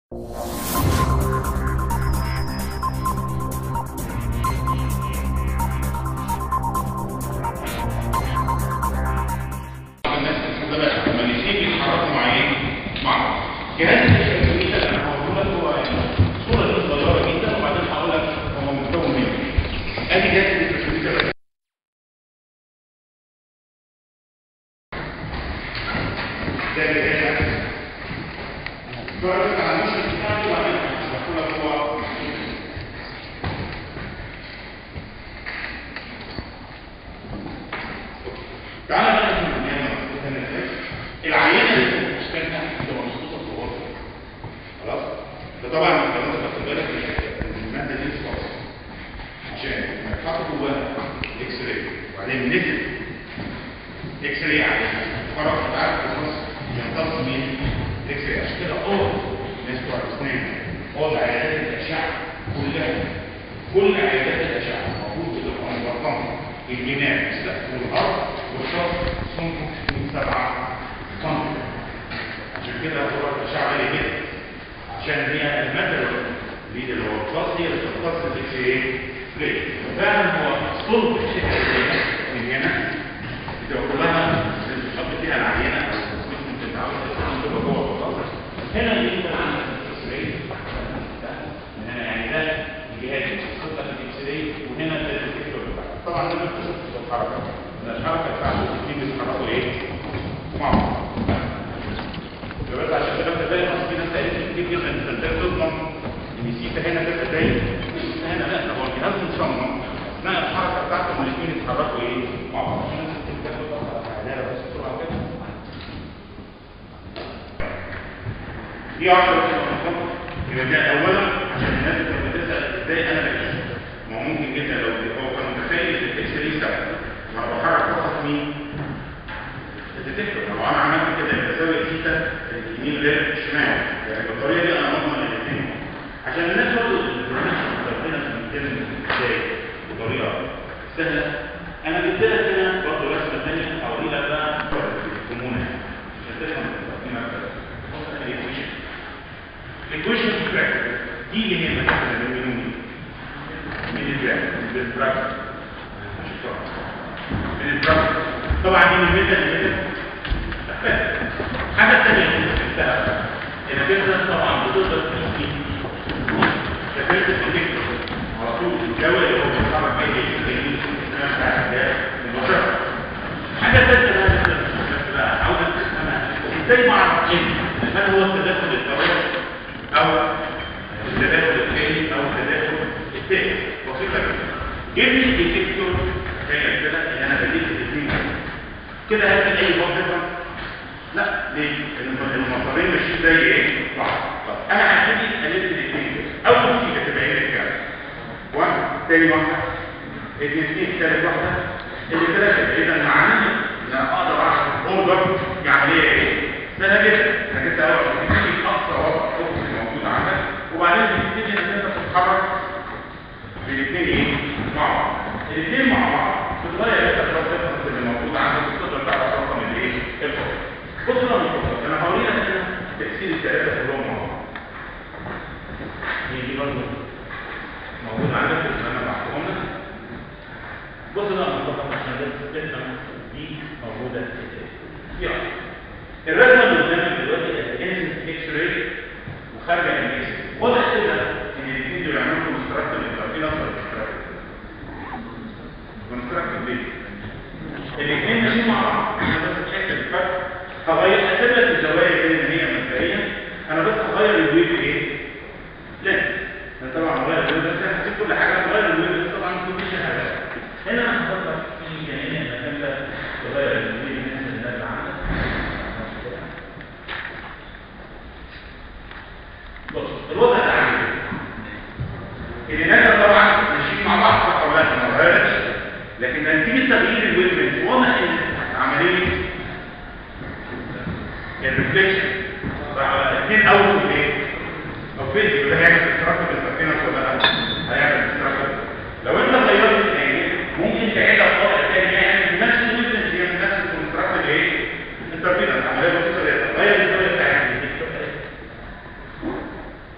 الناس الخدمات لما الاثنين بيتحركوا مع ايه؟ مع بعض. جهاز التشغيل انا هقول لك هو صوره دي صغيره جدا وبعدين هقول لك هو مكون من ايه. ادي جهاز التشغيل ده جهاز درجة على المشهد بتاعه وبعدين هقول لك هو تعالى بقى نشوف العينة العينة اللي في المستشفى بتبقى مظبوطة في الغرفة خلاص ده طبعا لو انت خدت بالك من المادة دي خالص عشان لما تحط جواها اكس راي وبعدين نزل اكس راي عليها فرق تعرف خلاص يمتص مين الاكس راي عشان كده اه الناس بتوع الاسنان اه عيادات الاشعه كلها كل عيادات الاشعه المفروض بتبقى مبطنه الجناب السقف والارض والشط سمكه من سبعه سم عشان كده هو الاشعه عاليه جدا عشان هي الماده اللي اللي هو البلس هي اللي بتمتص الاكس راي ري فعلا هو صلب الشتاء من هنا بتبقى كلها بتحط فيها العينه او ممكن تتعود تبقى جوه البلس هنا اللي انت عندك الاكس راي من هنا يعني ده الجهاز اللي بيحط لك الاكس راي وهنا ده الديتكتور بتاعك طبعا لما بتشوف الحركه الحركه بتاعته الاثنين بيتحركوا ايه؟ مع بعض بس عشان كده انت دايما في ناس قالت لي كتير جدا انت ازاي تضمن ان سيتا هنا تبقى زي سيتا هنا لا ده هو الجهاز مصمم اثناء الحركه بتاعتهم الاثنين يتحركوا ايه؟ مع بعض عشان الناس كتير بتاخد عداله بس بسرعه كده دي 10 يبقى ده اولا عشان الناس تبقى تسال ازاي انا بكشف ما هو ممكن جدا لو هو كان متخيل ان الاكس راي سبب ما هو بحرك فقط مين؟ الديتكتور لو انا عملت كده يبقى ساوي سيتا اليمين غير الشمال يعني بالطريقه دي انا مضمن الاثنين عشان الناس برضه ربنا بيتكلم ازاي بطريقه سهله انا جبت لك هنا برضه رسمه ثانيه اوري لك بقى الكومونه عشان تفهم التقسيمه بص انا الايكويشن الايكويشن دي اللي هي مثلا من من الجهاز بالبراكتس من البراكتس طبعا دي من الميتا اللي حاجه ثانيه اللي شفتها انك انت طبعا بتقدر تقيس شكلت الديتكتور على طول الجو اللي هو بيتحرك بين الجهاز بتاع الجهاز مباشره حاجه ثالثه بقى عاوز تفهمها ازاي ما اعرف هل هو التدخل الدوائي او التداخل الثاني او التداخل الثاني بسيطه جدا جيب لي ديتكتور تخيل كده ان انا بديت الاثنين كده هل في اي وظيفه لا ليه لان المسارين ماشيين زي ايه بعض طب انا هبتدي الف الاثنين اول حاجه تبقى ايه الكلام واحد ثاني واحده اثنين ثالث واحده اللي ثلاثه اذا معناه ان انا اقدر اعرف اوردر العمليه ايه سهله جدا انك انت اول تبتدي اقصى وضع موجود عندك وبعدين بتبتدي انك انت تتحرك بالاثنين ايه مع بعض الاثنين مع بعض بتغير انت الرقم اللي موجود عندك وتقدر تعرف رقم الايه الفرق بص بقى انا هوري لك هنا تاثير الثلاثه كلهم مع بعض هي دي برضه موجود عندك بس انا بعتهم لك بص بقى مظبط عشان تفهم دي موجوده ازاي يلا الرسمه اللي قدامك دلوقتي الانسنس اكس راي وخارجه ام اكس واضح كده ان الاثنين دول يعملوا كونستراكتور للتركيب اصلا كونستراكتور ليه؟ الاثنين ماشيين مع بعض انا بس تحس بالفرق هغير اسيب لك الزوايا زي ما هي مبدئيا انا بس هغير الويف ايه؟ لا انا طبعا هغير الويف بس انا هسيب كل حاجه هغير الويف بس طبعا كل شيء هغير هنا انا هفكر في يعني انك انت تغير الويف الناس اللي نازله عندك بص الوضع ده عامل اللي نازل طبعا ماشيين مع بعض صح ولا لا ما غيرتش لكن نتيجه تغيير الويف وما عمليه الريفليكشن الاثنين اول ايه او فيزيك ده هيعمل استراكشر للسفينه ولا لا هيعمل استراكشر لو انت غيرت الثاني ممكن تعيدها بطريقه ثانيه يعني نفس الويفنس هي نفس الكونستراكشر ايه التربيه العمليه بسيطه جدا غير الطريقه بتاعتها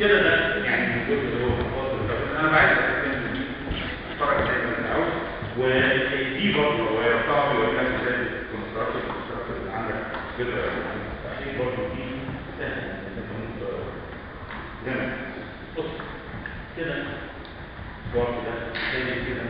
كده ده يعني الجزء اللي هو خاص بالكابتن انا بعد اتكلم دي اتفرج زي ما انت عاوز ودي برضه هو يرفعه ويقول لك ازاي الكونستراكتور الكونستراكتور اللي عندك كده دي برضه دي سهله انت ممكن جامد بص كده برضه ده زي كده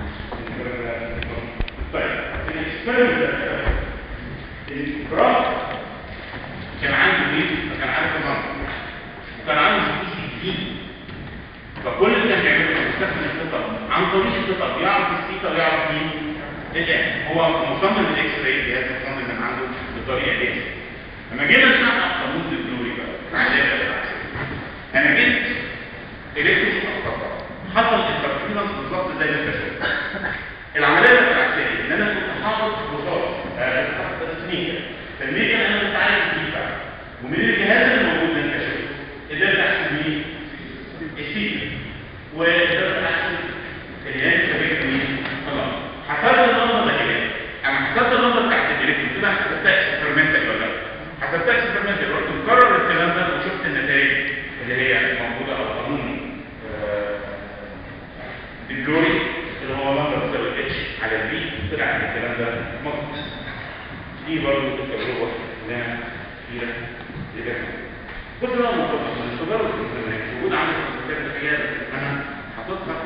طيب الاكسبيرمنت ده الجراف كان عنده ايه؟ كان عنده منطق وكان عنده سيتي جديد فكل اللي كان بيعمله كان بيستخدم الخطط عن طريق الخطط يعرف السيتا ويعرف مين الان هو مصمم الاكس راي جهاز مصمم من عنده بالطريقه دي لما جينا نشرح قانون البلوري بقى العمليه العكسيه انا جيت الكتريك حصل التركيبه بالظبط زي ما انت شايف العمليه العكسيه ان انا كنت حاطط رصاص حاطط سنين فالميجا انا كنت عايز دي بقى ومن الجهاز اللي موجود ده انت شايف قدرت احسب مين السيتا وقدرت احسب اليان شبكه مين خلاص حسبت النمبر ده كده انا حسبت النمبر بتاعت الالكترون كده حسبتها اكسبيرمنتال ولا لا حسبتها اكسبيرمنتال رحت مكرر الكلام ده وشفت النتائج اللي هي موجوده او قانون الجلوري اللي هو نمبر بتساوي اتش على البي طلع الكلام ده مظبوط دي برضه تجربه نعم كبيره جدا بص بقى الموضوع من تجارب الانترنت وجود عندك الكتاب الحقيقه انا حاططها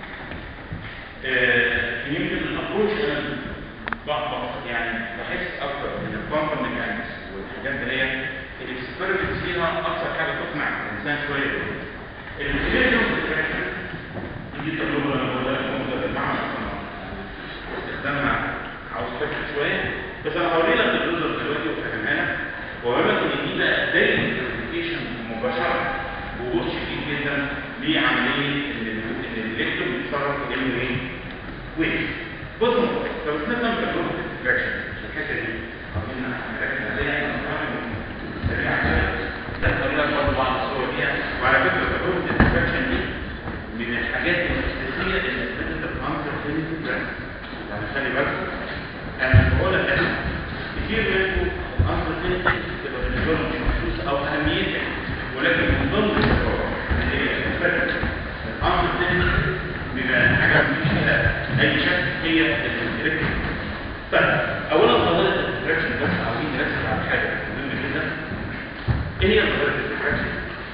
يمكن الابروش انا بحبط يعني بحس اكتر ان الكوانتم ميكانكس والحاجات اللي هي الاكسبيرمنتس فيها اكثر حاجه تقنع الانسان شويه الفيديو دي تجربه انا بقولها لكم في المعمل استخدامها عاوز فكر شويه بس انا هوري لك الريزلت دلوقتي وافهمها لك وهقول لك ان دي بقى دايره الكوميونيكيشن مباشره وجود شديد جدا لعمليه ان الالكترون بيتصرف في ام ايه؟ ويف بص لو استخدم تجربه الديفراكشن الحته دي عاوزين نركز عليها سريعا ده هوري لك برضه بعض الصور دي وعلى فكره تجربه الديفراكشن دي من الحاجات الاساسيه اللي اثبتت الانسر فين يعني خلي بالك انا بقول لك انا كتير منكم انسر فين تبقى بالنسبه لهم مش محسوسه او اهميتها ولكن من ضمن الصور اللي هي اثبتت الانسر فين بيبقى حاجه مش فيها اي شك هي الالكتريك طيب اولا قضيه الديفراكشن بس عاوزين نركز على حاجه مهمه جدا ايه هي قضيه الديفراكشن؟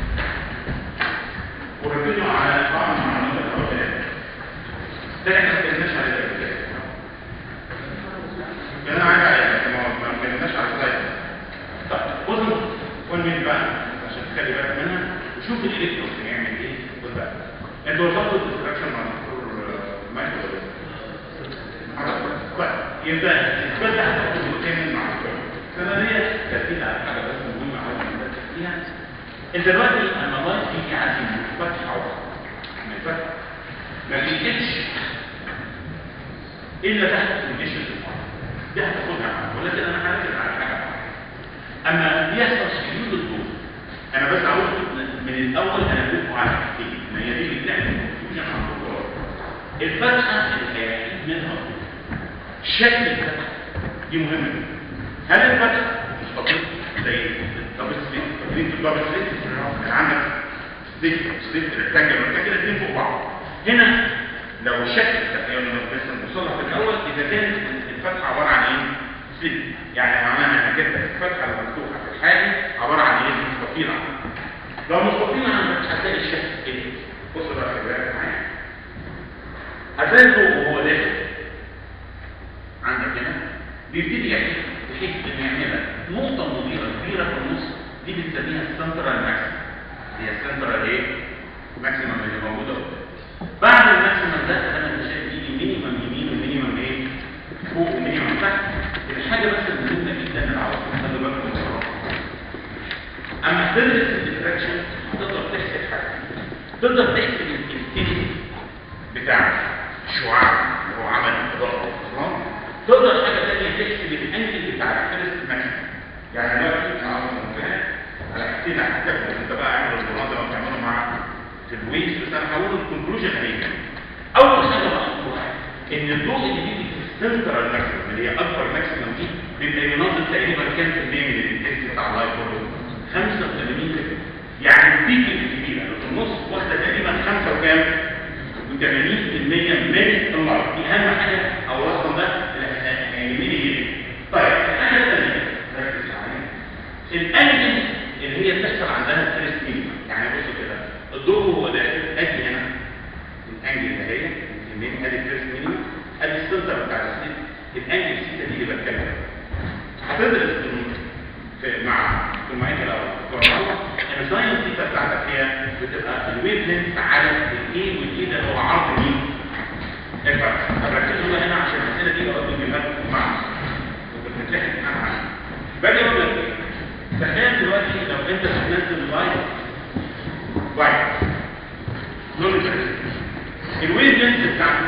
وركزوا على بعض المعلومات الأولى ده احنا ما اتكلمناش على ده كلام عادي على ما اتكلمناش على السلايد طيب خدوا كل من بقى عشان تخلي بالك منها وشوف الالكترون بيعمل ايه خد بالك انتوا وصلتوا للديستراكشن مع الدكتور مايكل طيب يبقى اثبات ده هتاخد كامل مع الدكتور ثانيا تركيز على حاجه بس مهمه عاوز نركز فيها انت دلوقتي لما الله يجي عندي فتحه من فتح ما بيجيبش الا تحت الكونديشن دي هتاخدها معاك ولكن انا هركز على حاجه اما بيحصل شديد الضوء انا بس عاوز من الاول انا ادوكم على حاجتين ما هي دي اللي بتعمل كونفيوجن عند الدكتور الفتحه اللي هيعيد منها الضوء شكل الفتحه دي مهمه هل الفتحه مستقيم زي الدبل سليت فاكرين الدبل سليت كان عندك سليت سليت ريكتانجل ريكتانجل الاثنين فوق بعض هنا لو الشكل يعني لسه بنوصلها في الاول اذا كانت الفتحه عباره عن ايه؟ سليت يعني معناها انك انت الفتحه المفتوحه في الحالي عباره عن ايه؟ مستطيله لو مستطيله عندك هتلاقي الشكل كده بص بقى خلي بالك معايا هتلاقي الضوء وهو داخل عندك هنا بيبتدي يحس بحيث انه يعملها نقطه مضيئه كبيره في النص دي بنسميها السنترال ماكسيمم هي السنترال ايه؟ ماكسيمم اللي موجوده قدام بعد الماكسيمم ده انا مش شايف يجي مينيمم يمين ومينيمم ايه؟ فوق ومينيمم تحت الحاجه بس المهمه جدا اللي عاوز تخلي بالكم منها اما تدرس الديفراكشن تقدر تحسب حاجه تقدر تحسب الانتنسيتي بتاع الشعاع اللي هو عمل اضاءه اصلا تقدر حاجه ثانيه تحسب الانجل بتاع الفيرست ماكسيمم يعني دلوقتي انا عاوز ممكن على حاجتين هتكتبهم انت بقى اعمل البرنامج ده وتعمله مع في الويز بس انا هقول الكونكلوجن عليه اول حاجه بقى ان الضوء اللي بيجي في السنترال ماكسيمم اللي هي اكبر ماكسيمم دي بيبقى ينظم تقريبا كام في المية من الانتنسيتي بتاع اللايت 85 كده يعني البيك الكبيره الويف لينث على الايه والايه ده هو عرض مين؟ الفرق طب ركزوا بقى هنا عشان الاسئله دي لو بتجيبها لكم مع وبتتلحق معاها باجي اقول لك ايه؟ تخيل دلوقتي لو انت بتنزل لايف واحد لون الفرق الويف لينث بتاعتك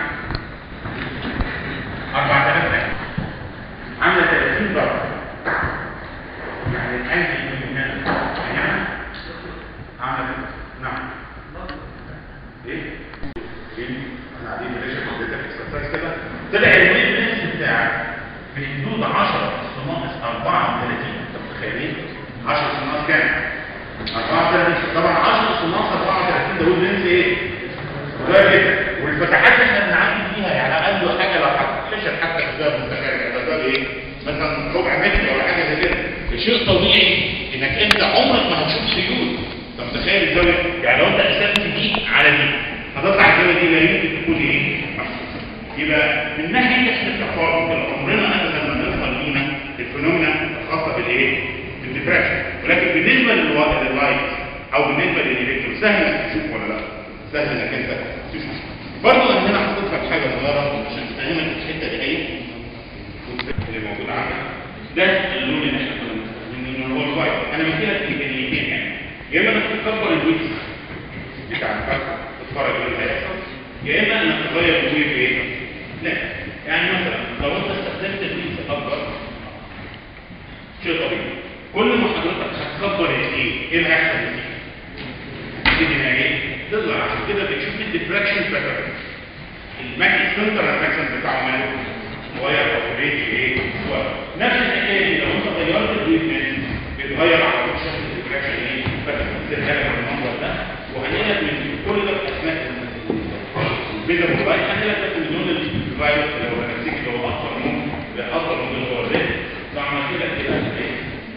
4000 سنه عامله 30 درجه يعني الألف من هنا يعني عمل نعم ايه؟ ايه؟ احنا قاعدين نريش حضرتك اكسرسايز كده طلع الويف لينس بتاعك في حدود 10 ناقص 34 انت متخيلين؟ 10 ناقص كام؟ 34 طبعا 10 ناقص 34 ده ويف لينس ايه؟ صغير جدا والفتحات اللي احنا بنعدي فيها يعني اقل حاجه لو حط شاشه حتى حساب متخيل ده ايه؟ مثلا ربع متر ولا حاجه زي كده شيء طبيعي انك انت عمرك ما هتشوف سيول انت متخيل الزاويه يعني لو انت قسمت دي على دي هتطلع الزاويه دي لا يمكن تكون ايه محسوسه يبقى من ناحيه احنا كفار كده عمرنا ابدا ما نوصل لينا الفينومينا الخاصه بالايه بالديفراكشن ولكن بالنسبه لللايت او بالنسبه للالكترون سهل انك تشوف ولا لا سهل انك انت تشوف برضه انا هنا حاطط لك حاجه صغيره عشان تفهمك الحته دي ايه اللي موجود عندك ده اللون اللي احنا كنا مستخدمينه هو الوايت انا بدي لك امكانيتين يعني يا اما انك تكبر الويتس بتاع الفتحه تتفرج ايه اللي هيحصل يا اما انك تغير الويف ايه لا يعني مثلا لو انت استخدمت الويتس اكبر شيء طبيعي كل ما حضرتك هتكبر الايه ايه اللي هيحصل فيه تيجي ايه تظهر عشان كده بتشوف الديفراكشن باترن الماكس سنتر ريفلكشن بتاعه ماله صغير او ريت ايه صغير نفس الحكايه دي لو انت غيرت الويف بيتغير على طول شكل الديفراكشن ايه فتبقى لك المنظر ده وهنقلك من كل ده اثناء البيزا موبايل هنقلك بس من لون الفايروس لو هنمسك اللي هو اكتر من اكتر من اللي هو الريد لو عملت لك كده ايه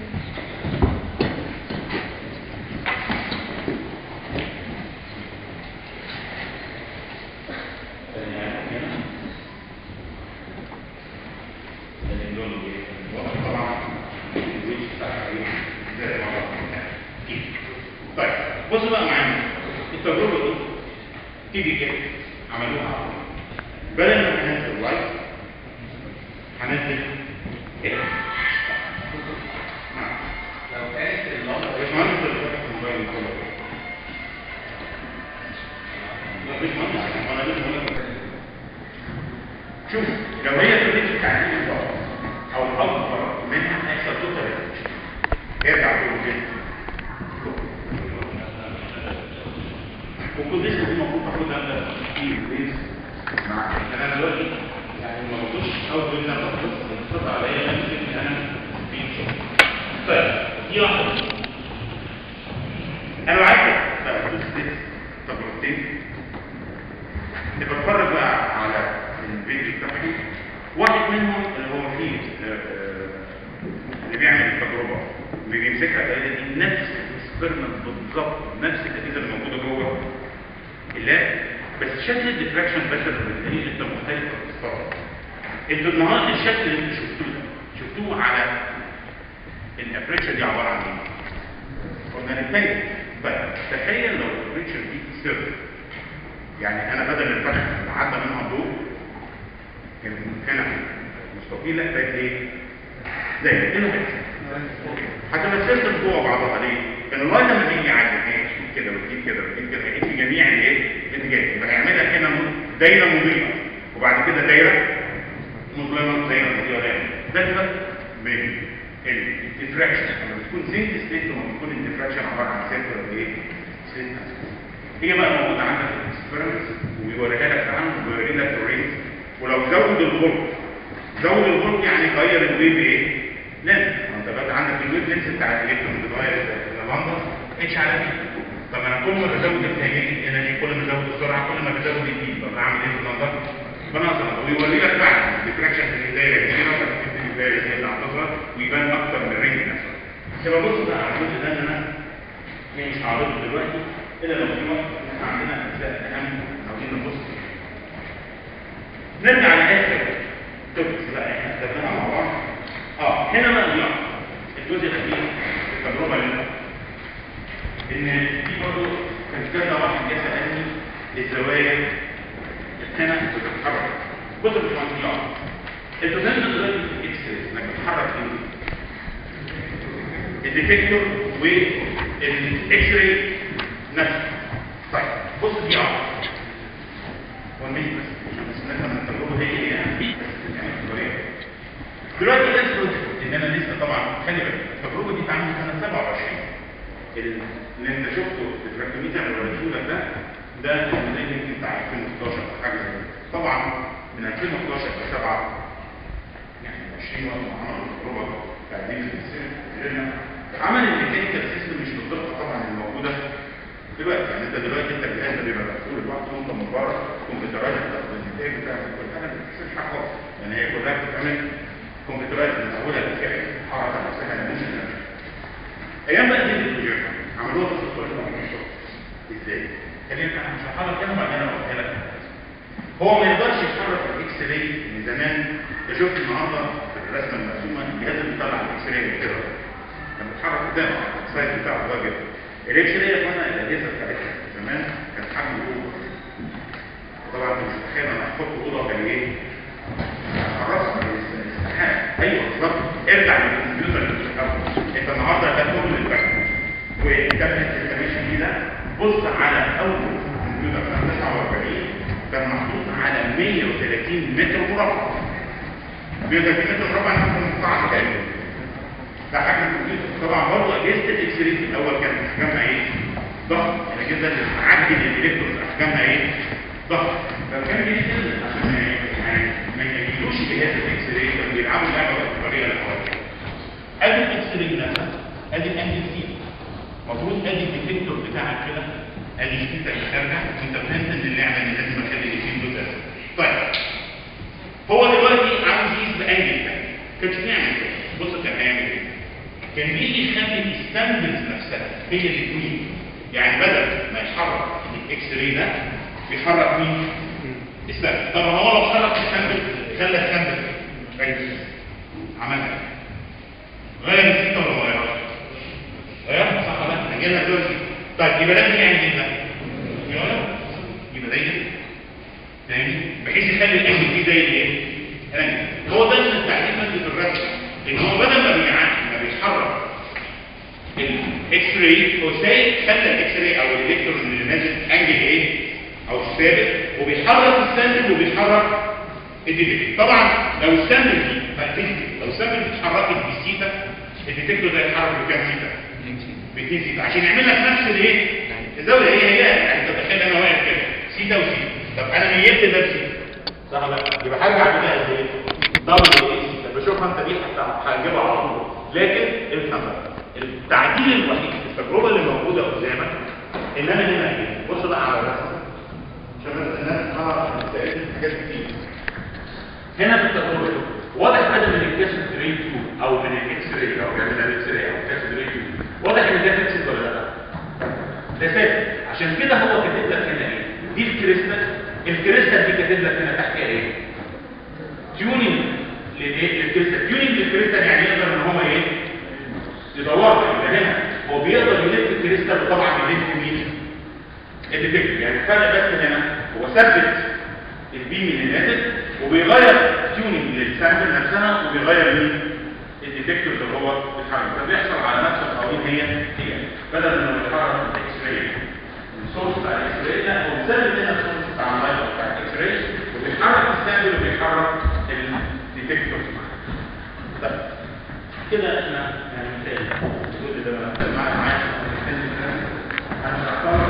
طيب بصوا بقى معانا التجربه دي تيجي كده عملوها بدل ما هننزل لايت هننزل كده لو كانت اللمبه مش مهندس اللي فاتح الموبايل كله لا مش مهندس انا لازم اقول لك شوف لو هي تريد تعديل الضغط او الاكبر منها هيحصل توتال يرجع تقول كده وكل لسه دي المفروض تاخدها كتير بيز مع انا دلوقتي يعني ما بقولش اول ما بخلص بتفضل عليا لازم ان انا في شغل طيب دي واحده انا عايز بقى تدرس تجربتين بتفرج بقى على الفيديو بتاعي واحد منهم اللي هو فيه آه، اللي بيعمل التجربه اللي بيمسكها دي نفس الاكسبيرمنت بالظبط نفس النتيجه اللي موجوده جوه اللاب بس شكل الديفراكشن باترن بالتالي انت مختلف تتصرف انتوا النهارده الشكل اللي انتوا شفتوه ده شفتوه على الابريتشر دي عباره عن ايه؟ قلنا نتكلم طيب تخيل لو الابريتشر دي صفر يعني انا بدل الفتحه اللي عدى منها ضوء كان هنا مستطيل لا بقت ايه؟ زي ايه اللي هيحصل؟ هتبقى سيستم جوه بعضها ليه؟ كان اللاين لما بيجي يعدي هيك كده وتجيب كده وتجيب كده هيجي في جميع الايه؟ الاتجاهات يبقى هيعملها هنا دايره مضيئه وبعد كده دايره مظلمه دايره مضيئه دايره ده كده بين الديفراكشن لما بتكون زنك ستيت لما بتكون الديفراكشن عباره عن سنتر ايه؟ سنتر هي بقى موجوده عندك في الاكسبيرمنت وبيوريها لك فعلا وبيوري لك الريت ولو زود الفولت زود الفولت يعني غير الويف ايه؟ لينس انت بقى عندك الويف لينس بتاع الالكترون بتغير اللمبه اتش على بي طب انا كل ما بزود التهيئ الانرجي كل ما بزود السرعه كل ما بزود البي طب اعمل ايه في اللمبه؟ بنظر ويوري لك فعلا الديفراكشن اللي دايره كبيره فبتبتدي الدايره هي اللي هتظهر ويبان اكتر من الرينج نفسه يبقى بص بقى على الجزء ده ان انا مش هعرضه دلوقتي الا لو في وقت احنا عندنا اجزاء اهم عاوزين نبص نرجع لاخر توبكس بقى احنا استخدمناها مع بعض اه هنا بقى بيقع الجزء الاخير التجربه اللي ان دي برضه كان كذا واحد جه سالني الزوايا هنا بتتحرك بص يا باشمهندس انتوا فهمتوا دلوقتي في الاكس راي انك بتتحرك ايه؟ الديتكتور والاكس راي نفسه طيب بص دي واحده ونمشي بس عشان بس نفهم التجربه هي ايه يعني بس يعني طريقة. دلوقتي افرض ان انا لسه طبعا خلي بالك التجربه دي اتعملت سنه 27 ال- اللي انت شفته في التراكتوميتر اللي وريته لك ده ده الموديل يمكن بتاع 2011 أو حاجه زي كده طبعا من 2011 ل 7 يعني 20 وقت ما عملوا التجربه تعديل في السن غيرنا عمل الميكانيكال سيستم مش بالدقه طبعا الموجوده دلوقتي يعني انت دلوقتي انت الجهاز ده بيبقى مقفول لوحده وانت من بره كمبيوترات بتاخد النتائج بتاعت كل حاجه ما بتحسبش حاجه خالص لان هي كلها بتتعمل كمبيوترات من اولها لاخرها الحركه نفسها الموشن نفسها ايام بقى دي البروجيكت عملوها في الصوره ازاي؟ خلينا انا مش هحرك كده وبعدين اقولها لك هو ما يقدرش يتحرك الاكس راي من زمان انت شفت النهارده في الرسمه المرسومه الجهاز اللي بيطلع الاكس راي كده لما بتحرك قدامك السايد بتاعه ده كده الاكس راي يا اخوانا الاجهزه بتاعتها زمان كانت حجم اوضه طبعا انت مش متخيل انا هحط اوضه كان ايه؟ خلاص استحاله ايوه بالظبط ارجع للكمبيوتر اللي بتشتغل انت النهارده ده كل البحث والكابينت اللي انت ماشي فيه ده بص على اول كمبيوتر سنه 49 كان محطوط على 130 متر مربع 130 متر مربع نفس المقطع تقريبا ده حجم الكمبيوتر طبعا برضه اجهزه الاكس راي في الاول كانت احجامها ايه؟ ضخم الاجهزه اللي بتعدل الالكترونز احجامها ايه؟ ضخم فكان بينزل عشان ما يعني ما يجيلوش جهاز الاكس راي كانوا بيلعبوا لعبه بالطريقه اللي حواليها ادي الاكس راي نفسها ادي الانجل سي المفروض ادي الديتكتور بتاعك كده ادي الشتيته اللي خارجه انت فهمت ان اللعبه دي لازم اخلي الاثنين دول اساسا طيب هو دلوقتي عاوز يقيس بانجل تاني كانش بيعمل كده بص كان هيعمل ايه كان بيجي يخلي الستاندرز نفسها هي الاثنين يعني بدل ما يحرك الاكس راي ده بيحرك مين؟ الستاندرز طب هو لو حرك الستاندرز خلى الستاندرز ركز عملها غير السته ولا ما غيرهاش؟ غيرها صح ولا لا؟ هنجي لها دلوقتي طيب يبقى لازم يعني ايه بقى؟ يغير يبقى ده ايه؟ فاهمني؟ بحيث يخلي الانجل دي زي الايه؟ الانجل هو ده التعليم اللي في الرسم ان هو بدل ما بيعدي ما بيتحرك الاكس راي هو سايق خلى الاكس راي او الالكترون اللي نازل انجل ايه؟ او ثابت وبيحرك السامبل وبيحرك الديتكتور طبعا لو السامبل دي لو السامبل دي اتحركت بسيتا الديتكتور ده يتحرك بكام سيتا؟ ب 2 سيتا عشان يعمل لك نفس الايه؟ الزاويه هي هي يعني انت تخيل انا واقف كده سيتا وسيتا طب انا ميلت ده بسيتا صح ولا لا؟ يبقى هرجع بده قد ايه؟ دبل ايه سيتا بشوفها انت دي حتى هنجيبها على طول لكن افهم بقى التعديل الوحيد في التجربه اللي موجوده قدامك ان انا هنا ايه؟ بص بقى على الرسم عشان بس الناس تعرف سالت حاجات كتير هنا في التجربه واضح بدل من الكاسيت ري 2 او من الاكس راي او يعني الاكس راي او الكاسيت ري 2 واضح ان ده فيكسد ولا لا؟ ده ثابت عشان كده هو كاتب لك هنا ايه؟ دي الكريستال الكريستال دي كاتب لك هنا تحتها ايه؟ تيوننج للايه؟ للكريستال تيوننج للكريستال يعني يقدر ان هو ايه؟ يدورها يبقى هنا هو بيقدر يلف الكريستال وطبعا يلف مين؟ الديتكتور يعني الفرق بس هنا هو ثبت البيم اللي نازل وبيغير تيوننج للسامبل نفسها وبيغير مين؟ الديتكتور اللي هو بيتحرك ده بيحصل على نفس القوانين هي هي بدل ما بيتحرك الاكس راي السورس بتاع الاكس راي لا هو مثبت هنا السورس بتاع اللايت بتاع الاكس راي وبيحرك السامبل وبيحرك الديتكتور طيب كده احنا يعني مثال كل ده بقى معايا معايا انا مش هختار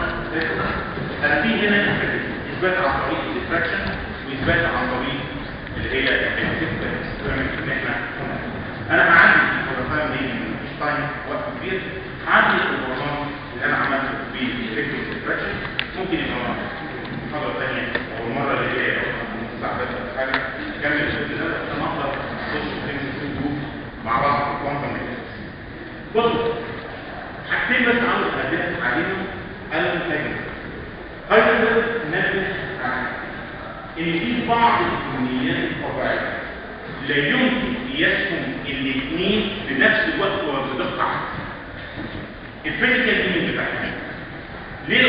انا في هنا اثبات عن طريق الديفراكشن واثبات عن طريق اللي هي الاكسبيرمنت اللي احنا انا هعدي البروتين دي مش تايم وقت كبير هعدي البروتين اللي انا عملته بالافكتيف ديفراكشن ممكن يبقى محاضره ثانيه او المره اللي جايه او نص ساعه بس ولا حاجه نكمل الجزء ده عشان اقدر اخش في الجروب مع بعض في الكوانتم بصوا حاجتين بس عاوز اقدمهم عليهم المتاجر هايدلبرج نبه عن ان في بعض الكميات الطبيعيه لا يمكن قياسهم الاثنين بنفس الوقت وبدقه عاليه الفيزيكال ليميت بتاعتها ليه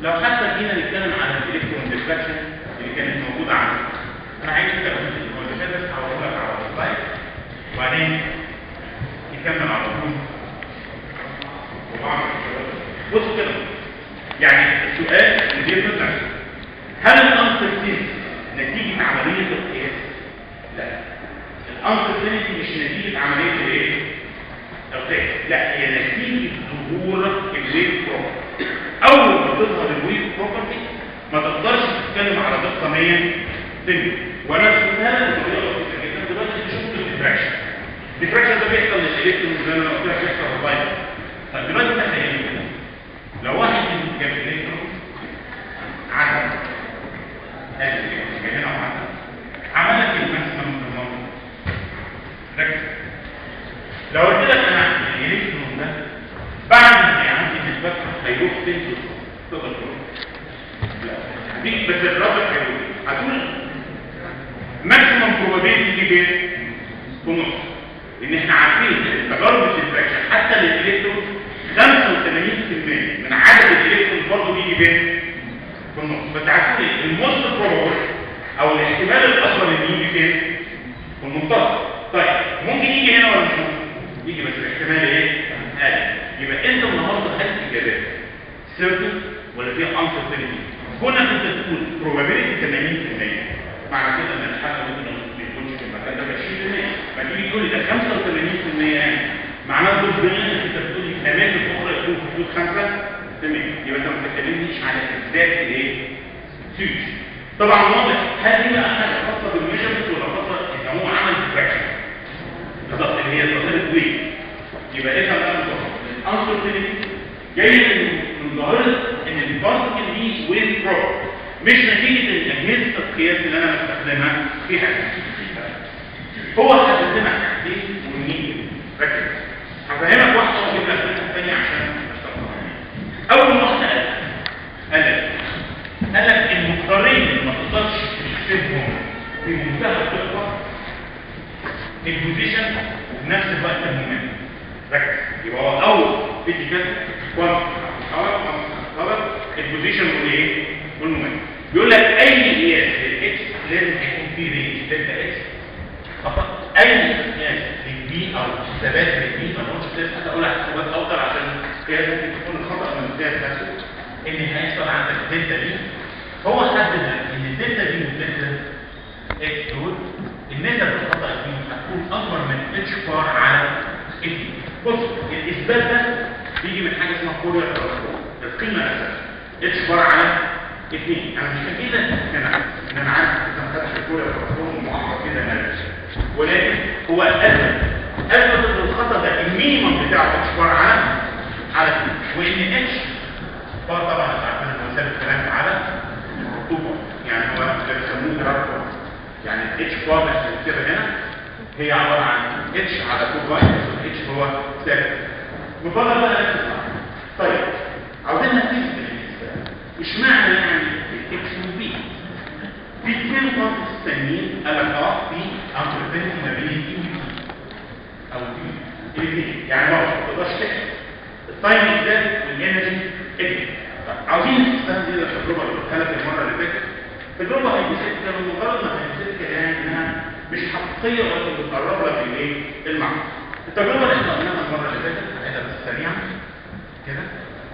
لو حتى جينا نتكلم عن الالكترون ديفلكشن اللي كانت موجوده عندنا انا عايز كده هو اللي بس هقول لك على السلايد وبعدين نكمل على طول وبعمل بص كده يعني السؤال اللي بيطلع هل الانسرتينتي نتيجه عمليه القياس؟ لا الانسرتينتي مش نتيجه عمليه الايه؟ القياس لا هي نتيجه ظهور الويف بروبرتي اول ما تظهر الويف بروبرتي ما تقدرش تتكلم على دقه 100 سنه وانا قلتها لك بطريقه بسيطه جدا دلوقتي تشوف الديفراكشن الديفراكشن ده بيحصل للالكترون زي ما قلت لك بيحصل في الفايبر طب دلوقتي تخيل كده لو واحد جاب الكترون عدد هذه هنا وعدد عمل لك الماكسيمم في المنطقه ركز لو قلت لك انا الالكترون ده بعد ما يعدي نسبته هيروح فين تقدر تروح لا دي بس الرابط هيروح هتقول ماكسيمم بروبابيلتي دي فين في النص ان احنا عارفين تجارب الديفراكشن حتى للالكترون 85% من عدد الالكترون برضه بيجي فين في النص بس عارفين الموست بروبابل او الاحتمال الاكبر ان يجي فين في المنتصف طيب ممكن يجي هنا ولا مش ممكن يجي بس الاحتمال ايه اقل يبقى انت النهارده هل اجابات سيرتن ولا فيها انسرتينتي كونك انت تقول probability 80% معنى كده ان الحاجه ممكن ما يكونش في المكان ده 20% ما تيجي تقول لي ده 85% يعني معناه ضد بناء انت بتقول لي اماكن اخرى يكون في حدود 5% يبقى انت ما بتتكلمنيش على الذات الايه؟ سيوج طبعا واضح هل دي بقى حاجه خاصه بالميجرمنت ولا خاصه ان هو عمل ديفراكشن بالظبط اللي هي ظاهره ويك يبقى ايه بقى الانسرتينتي جاي من ظاهره ان البارتكل دي ويف بروب مش نتيجه اجهزه القياس اللي انا بستخدمها في حاجه هو حدد لنا حاجتين مهمين ركز هفهمك واحده واجيب لك منها الثانيه عشان اشتغل اول واحده قال لك قال لك المقدارين اللي ما تقدرش تحسبهم بمنتهى الدقه البوزيشن وفي نفس الوقت المومنت ركز يبقى هو اول فيديو كده كوانت خبر البوزيشن والايه والمومنت بيقول لك اي قياس للاكس لازم يكون فيه رينج دلتا اكس فقط اي قياس للبي او ثبات للبي ما نقولش قياس حتى اقول حسابات اوتر عشان قياس ممكن تكون الخطا من القياس نفسه ان هيحصل عندك دلتا دي هو حدد ان الدلتا دي والدلتا اكس دول النسب الخطا فيهم هتكون اكبر من اتش بار على اتش بص الاثبات ده بيجي من حاجه اسمها فورير ترانسفورم القيمه نفسها اتش بار على 2 انا مش كده هنا ان انا عارف ان انا فتحت الفورير ترانسفورم معقد كده انا ولكن هو اثبت اثبت ان الخطا ده المينيمم بتاعه اتش بار على على 2 وان اتش بار طبعا انتوا عارفين ان هو ثابت كلام على 2 يعني هو ده بيسموه جراف يعني اتش بار كده هنا هي عبارة عن اتش على 2 باي اتش هو ثابت مفضل بقى نفس طيب عاوزين نتيجة مش معنى يعني الاكس والبي في اثنين كونتكست تانيين قال لك اه في انترفيرنس ما بين الدي والبي او الدي الاثنين يعني ما تقدرش تحسب التايم ده والانرجي اكس عاوزين نستخدم دي التجربه اللي قلتها لك المره اللي فاتت التجربه هيبوثيتيكال بمجرد ما هيبوثيتيكال يعني انها مش حقيقيه ولكن بتقرب لك الايه المعنى التجربه اللي احنا قلناها المره اللي فاتت هنعيدها بس سريعا كده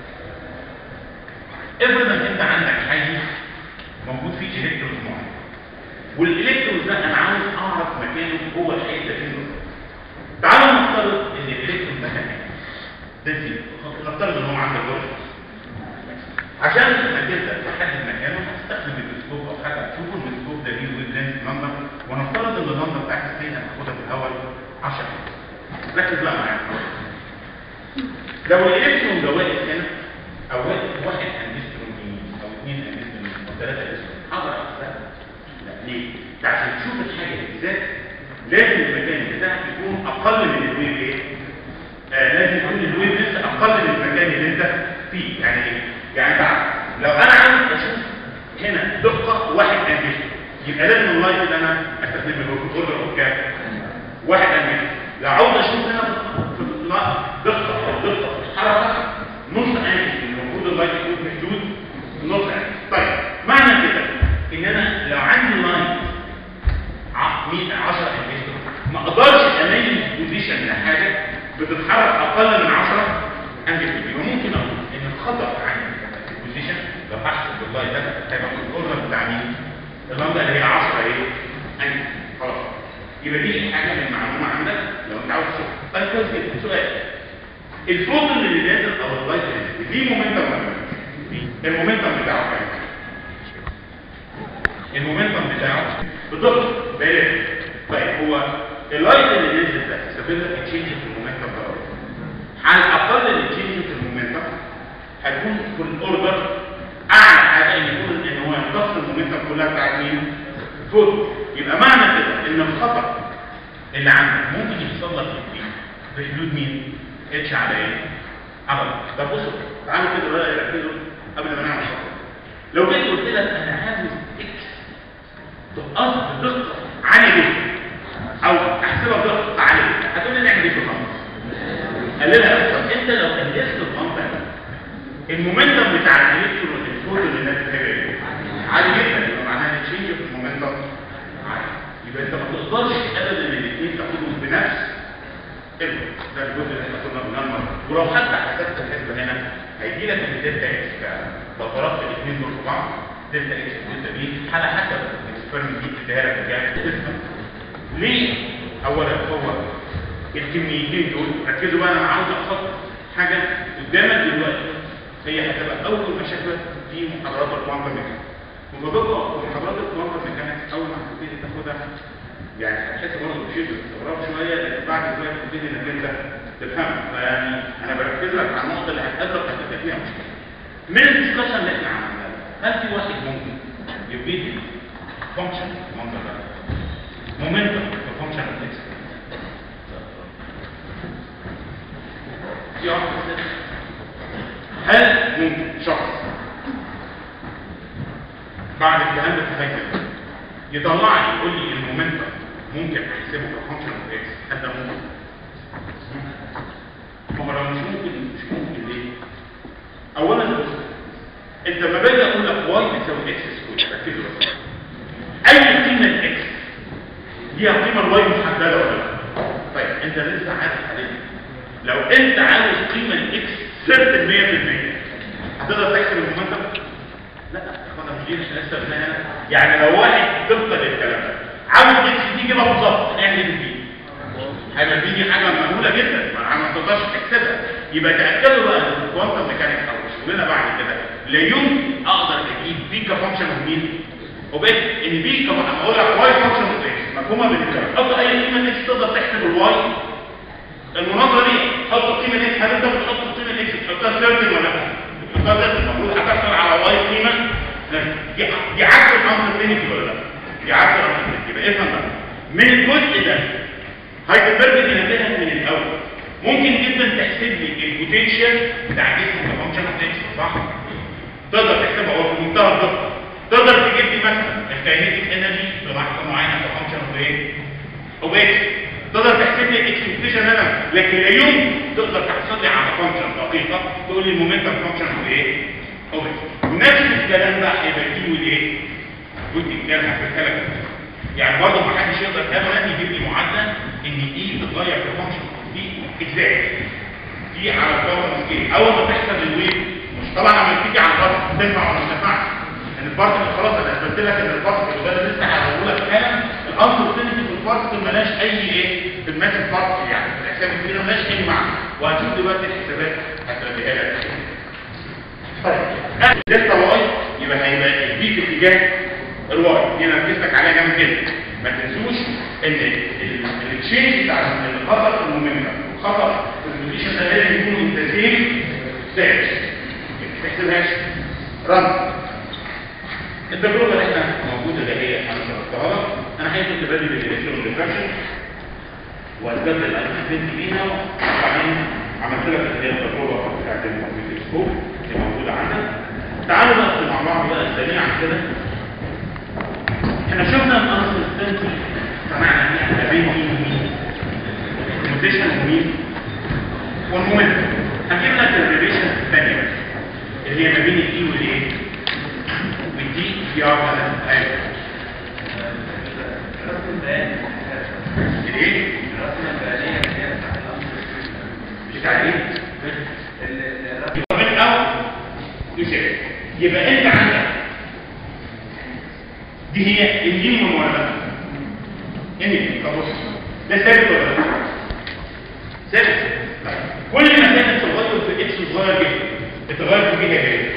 افرض ان انت عندك حي موجود فيه الكترون معين والالكترون ده انا عاوز اعرف مكانه جوه الحي ده فين تعالوا نفترض ان الالكترون ده كان ده فين نفترض ان هو عندك جوه عشان انك انت تحدد مكانه هتستخدم الميكروسكوب او حاجه تشوف الميكروسكوب ده ليه ويف لينث نمبر ونفترض ان النمبر بتاعت السين هتاخدها في الاول 10 ركز بقى معايا لو الالكترون ده واقف هنا او واقف واحد انجسترون يمين او اثنين انجسترون يمين او ثلاثه انجسترون اقدر احسبها لا ليه؟ ده عشان تشوف الحاجه بالذات لازم المكان بتاعك يكون اقل من الويف ايه؟ آه لازم يكون الويف لينث اقل من المكان اللي انت فيه يعني ايه؟ يعني بعد لو انا عايز اشوف هنا دقه واحد انجسترون يبقى لازم اللايت اللي انا استخدمه اللي هو اوردر اوف كام؟ واحد انجسترون لو عاوز اشوف هنا في دقه او دقه في الحركه نص انجسترون المفروض اللايت يكون في حدود اللاين ده هيبقى في الاوردر بتاع مين؟ اللامدا اللي هي 10 ايه؟ انجل خلاص يبقى دي حاجه من المعلومه عندك لو انت عاوز تشوف طيب كويس جدا سؤال الفوتون اللي نازل او اللايت اللي نازل ليه مومنتم ولا مفيش؟ المومنتم بتاعه كام؟ المومنتم بتاعه بالضبط بلاش طيب هو اللايت اللي نزل ده سبب لك تشينج في المومنتم ده على الاقل التشينج في المومنتم هتكون في الاوردر اعلى حاجه ان يكون ان هو يمتص المومنتم كلها بتاعت مين؟ الفوتون يبقى معنى كده ان الخطر اللي عندك ممكن يحصل لك في في حدود مين؟ اتش على ايه؟ على طب بصوا تعالوا كده بقى ركزوا قبل ما نعمل شغل لو جيت قلت لك انا عاوز اكس تقص بدقه عاليه جدا او احسبها بدقه عاليه جدا هتقول لي نعمل ايه في الامر؟ قللها طب انت لو قللت الامر المومنتم بتاع الالكترون الفوتون اللي نازل هيبقى ايه؟ عالي جدا يبقى معناها ان تشينج في المومنتم عالي يبقى انت ما تقدرش ابدا ان الاثنين تاخدهم بنفس الوقت ده الجزء اللي احنا كنا بنعمل ولو حتى حسبت الحسبه هنا هيجي لك ان دلتا اكس لو ضربت الاثنين دول في بعض دلتا اكس ودلتا بي على حسب الاكسبيرمنت دي بتديها لك بكام تفهم ليه؟ اولا هو الكميتين دول ركزوا بقى انا عاوز احط حاجه قدامك دلوقتي هي هتبقى اول مشاكل في محاضرات الكوانتم ميكانكس ومحاضرات محاضرات الكوانتم ميكانكس اول ما هتبتدي تاخدها يعني هتحس برضه بشيء باستغراب شويه لان بعد شويه تبتدي انك انت تفهم فيعني انا بركز لك على النقطه اللي هتقابلك هتبقى فيها مشكله من الدسكشن اللي احنا عملناه هل في واحد ممكن يبتدي فانكشن المنظر ده مومنتم في فانكشن اوف اكس في واحد بس. هل ممكن شخص بعد الكلام ده تفكر يطلع لي يقول لي المومنتم ممكن احسبه كفانكشن اوف اكس هل ده ممكن؟ ما هو لو مش ممكن مش ممكن ليه؟ اولا بص انت لما باجي اقول لك واي بتساوي اكس سكوير ركزوا بس اي قيمه الاكس ليها قيمه الواي محدده ولا لا؟ طيب انت لسه عارف عليها لو انت عاوز قيمه الاكس ثابت 100% هتقدر تحسب المومنتم؟ لا اخوانا مش دي مش لسه بناها يعني لو واحد طبقا للكلام ده عاوز اكس دي كده بالظبط اعمل ايه دي؟ هيبقى دي دي حاجه مهوله جدا ما ما تقدرش تحسبها يبقى تاكدوا بقى ان الكوانتم ميكانكس او شغلنا بعد كده لا يمكن اقدر اجيب بي كفانكشن اوف مين؟ وبقيت ان بي كفانكشن اقول لك واي فانكشن اوف اكس مفهومه بالكلام حط اي قيمه اكس تقدر تحسب الواي المناظره دي حط قيمه اكس هل انت بتحط قيمه اكس تحطها سيرتن ولا لا؟ تحطها سيرتن المفروض هتحصل على واي قيمه دي دي عكس الانسرتينتي ولا لا؟ دي عكس الانسرتينتي يبقى افهم بقى من الجزء ده هايبربرج نبهها من الاول ممكن جدا تحسب لي البوتنشال بتاع جسم كفانكشن اوف اكس صح؟ تقدر تحسبها هو في منتهى الدقه تقدر تجيب لي مثلا الكاينيتيك انرجي في لحظه معينه كفانكشن اوف ايه؟ اوف اكس تقدر تحسب لي الاكسبكتيشن انا لكن لا يمكن تقدر تحصل لي على فانكشن دقيقه تقول لي المومنتم فانكشن اوف ايه؟ اوف اكس ونفس الكلام ده هيبقى فيه والايه؟ ودي كتير هحكيها لك يعني برضه ما حدش يقدر ابدا يجيب لي معادله ان اي بتغير في فانكشن دي اجزاء دي على الباور سكيل اول ما تحصل الويف مش طبعا لما تيجي على البارت تنفع ولا ما تنفعش ان البارت خلاص انا اثبت لك ان البارت وده اللي لسه هقوله لك حالا الانسرتينتي في البارت مالهاش اي ايه في الماسك بارت يعني في الاحساب الكبيره مالهاش اي معنى وهنشوف دلوقتي الحسابات هتلاقيها لك طيب لسه واي يبقى هيبقى البي في اتجاه الواي دي انا ركزتك عليها جامد جدا ما تنسوش ان التشينج بتاع الخطر في المومنتم والخطر في البوزيشن ده لازم يكونوا متساويين ثابت ما تحسبهاش رن التجربه اللي احنا موجوده اللي هي انا شرحتها لك انا عايز تبادل الالكترون ريفراكشن واثبت الانسيبنت بيها وبعدين عملت لك اللي هي التجربه بتاعت الميكروسكوب اللي موجوده عندك تعالوا بقى مع بعض بقى سريعا كده احنا شفنا الانسيبنت سمعنا فيها ما بين مين ومين البوزيشن ومين والمومنتم هجيب لك الريليشن الثانيه بس اللي هي ما بين الاي والايه والدي في ار ايوه الايه بتاع ايه يبقى من الاول يساوي يبقى انت عندك دي هي المينيمم ولا لا؟ المينيمم طب بص ده ثابت ولا لا؟ ثابت طيب. كل ما كانت التغير في اكس صغير جدا التغير في جهه ايه؟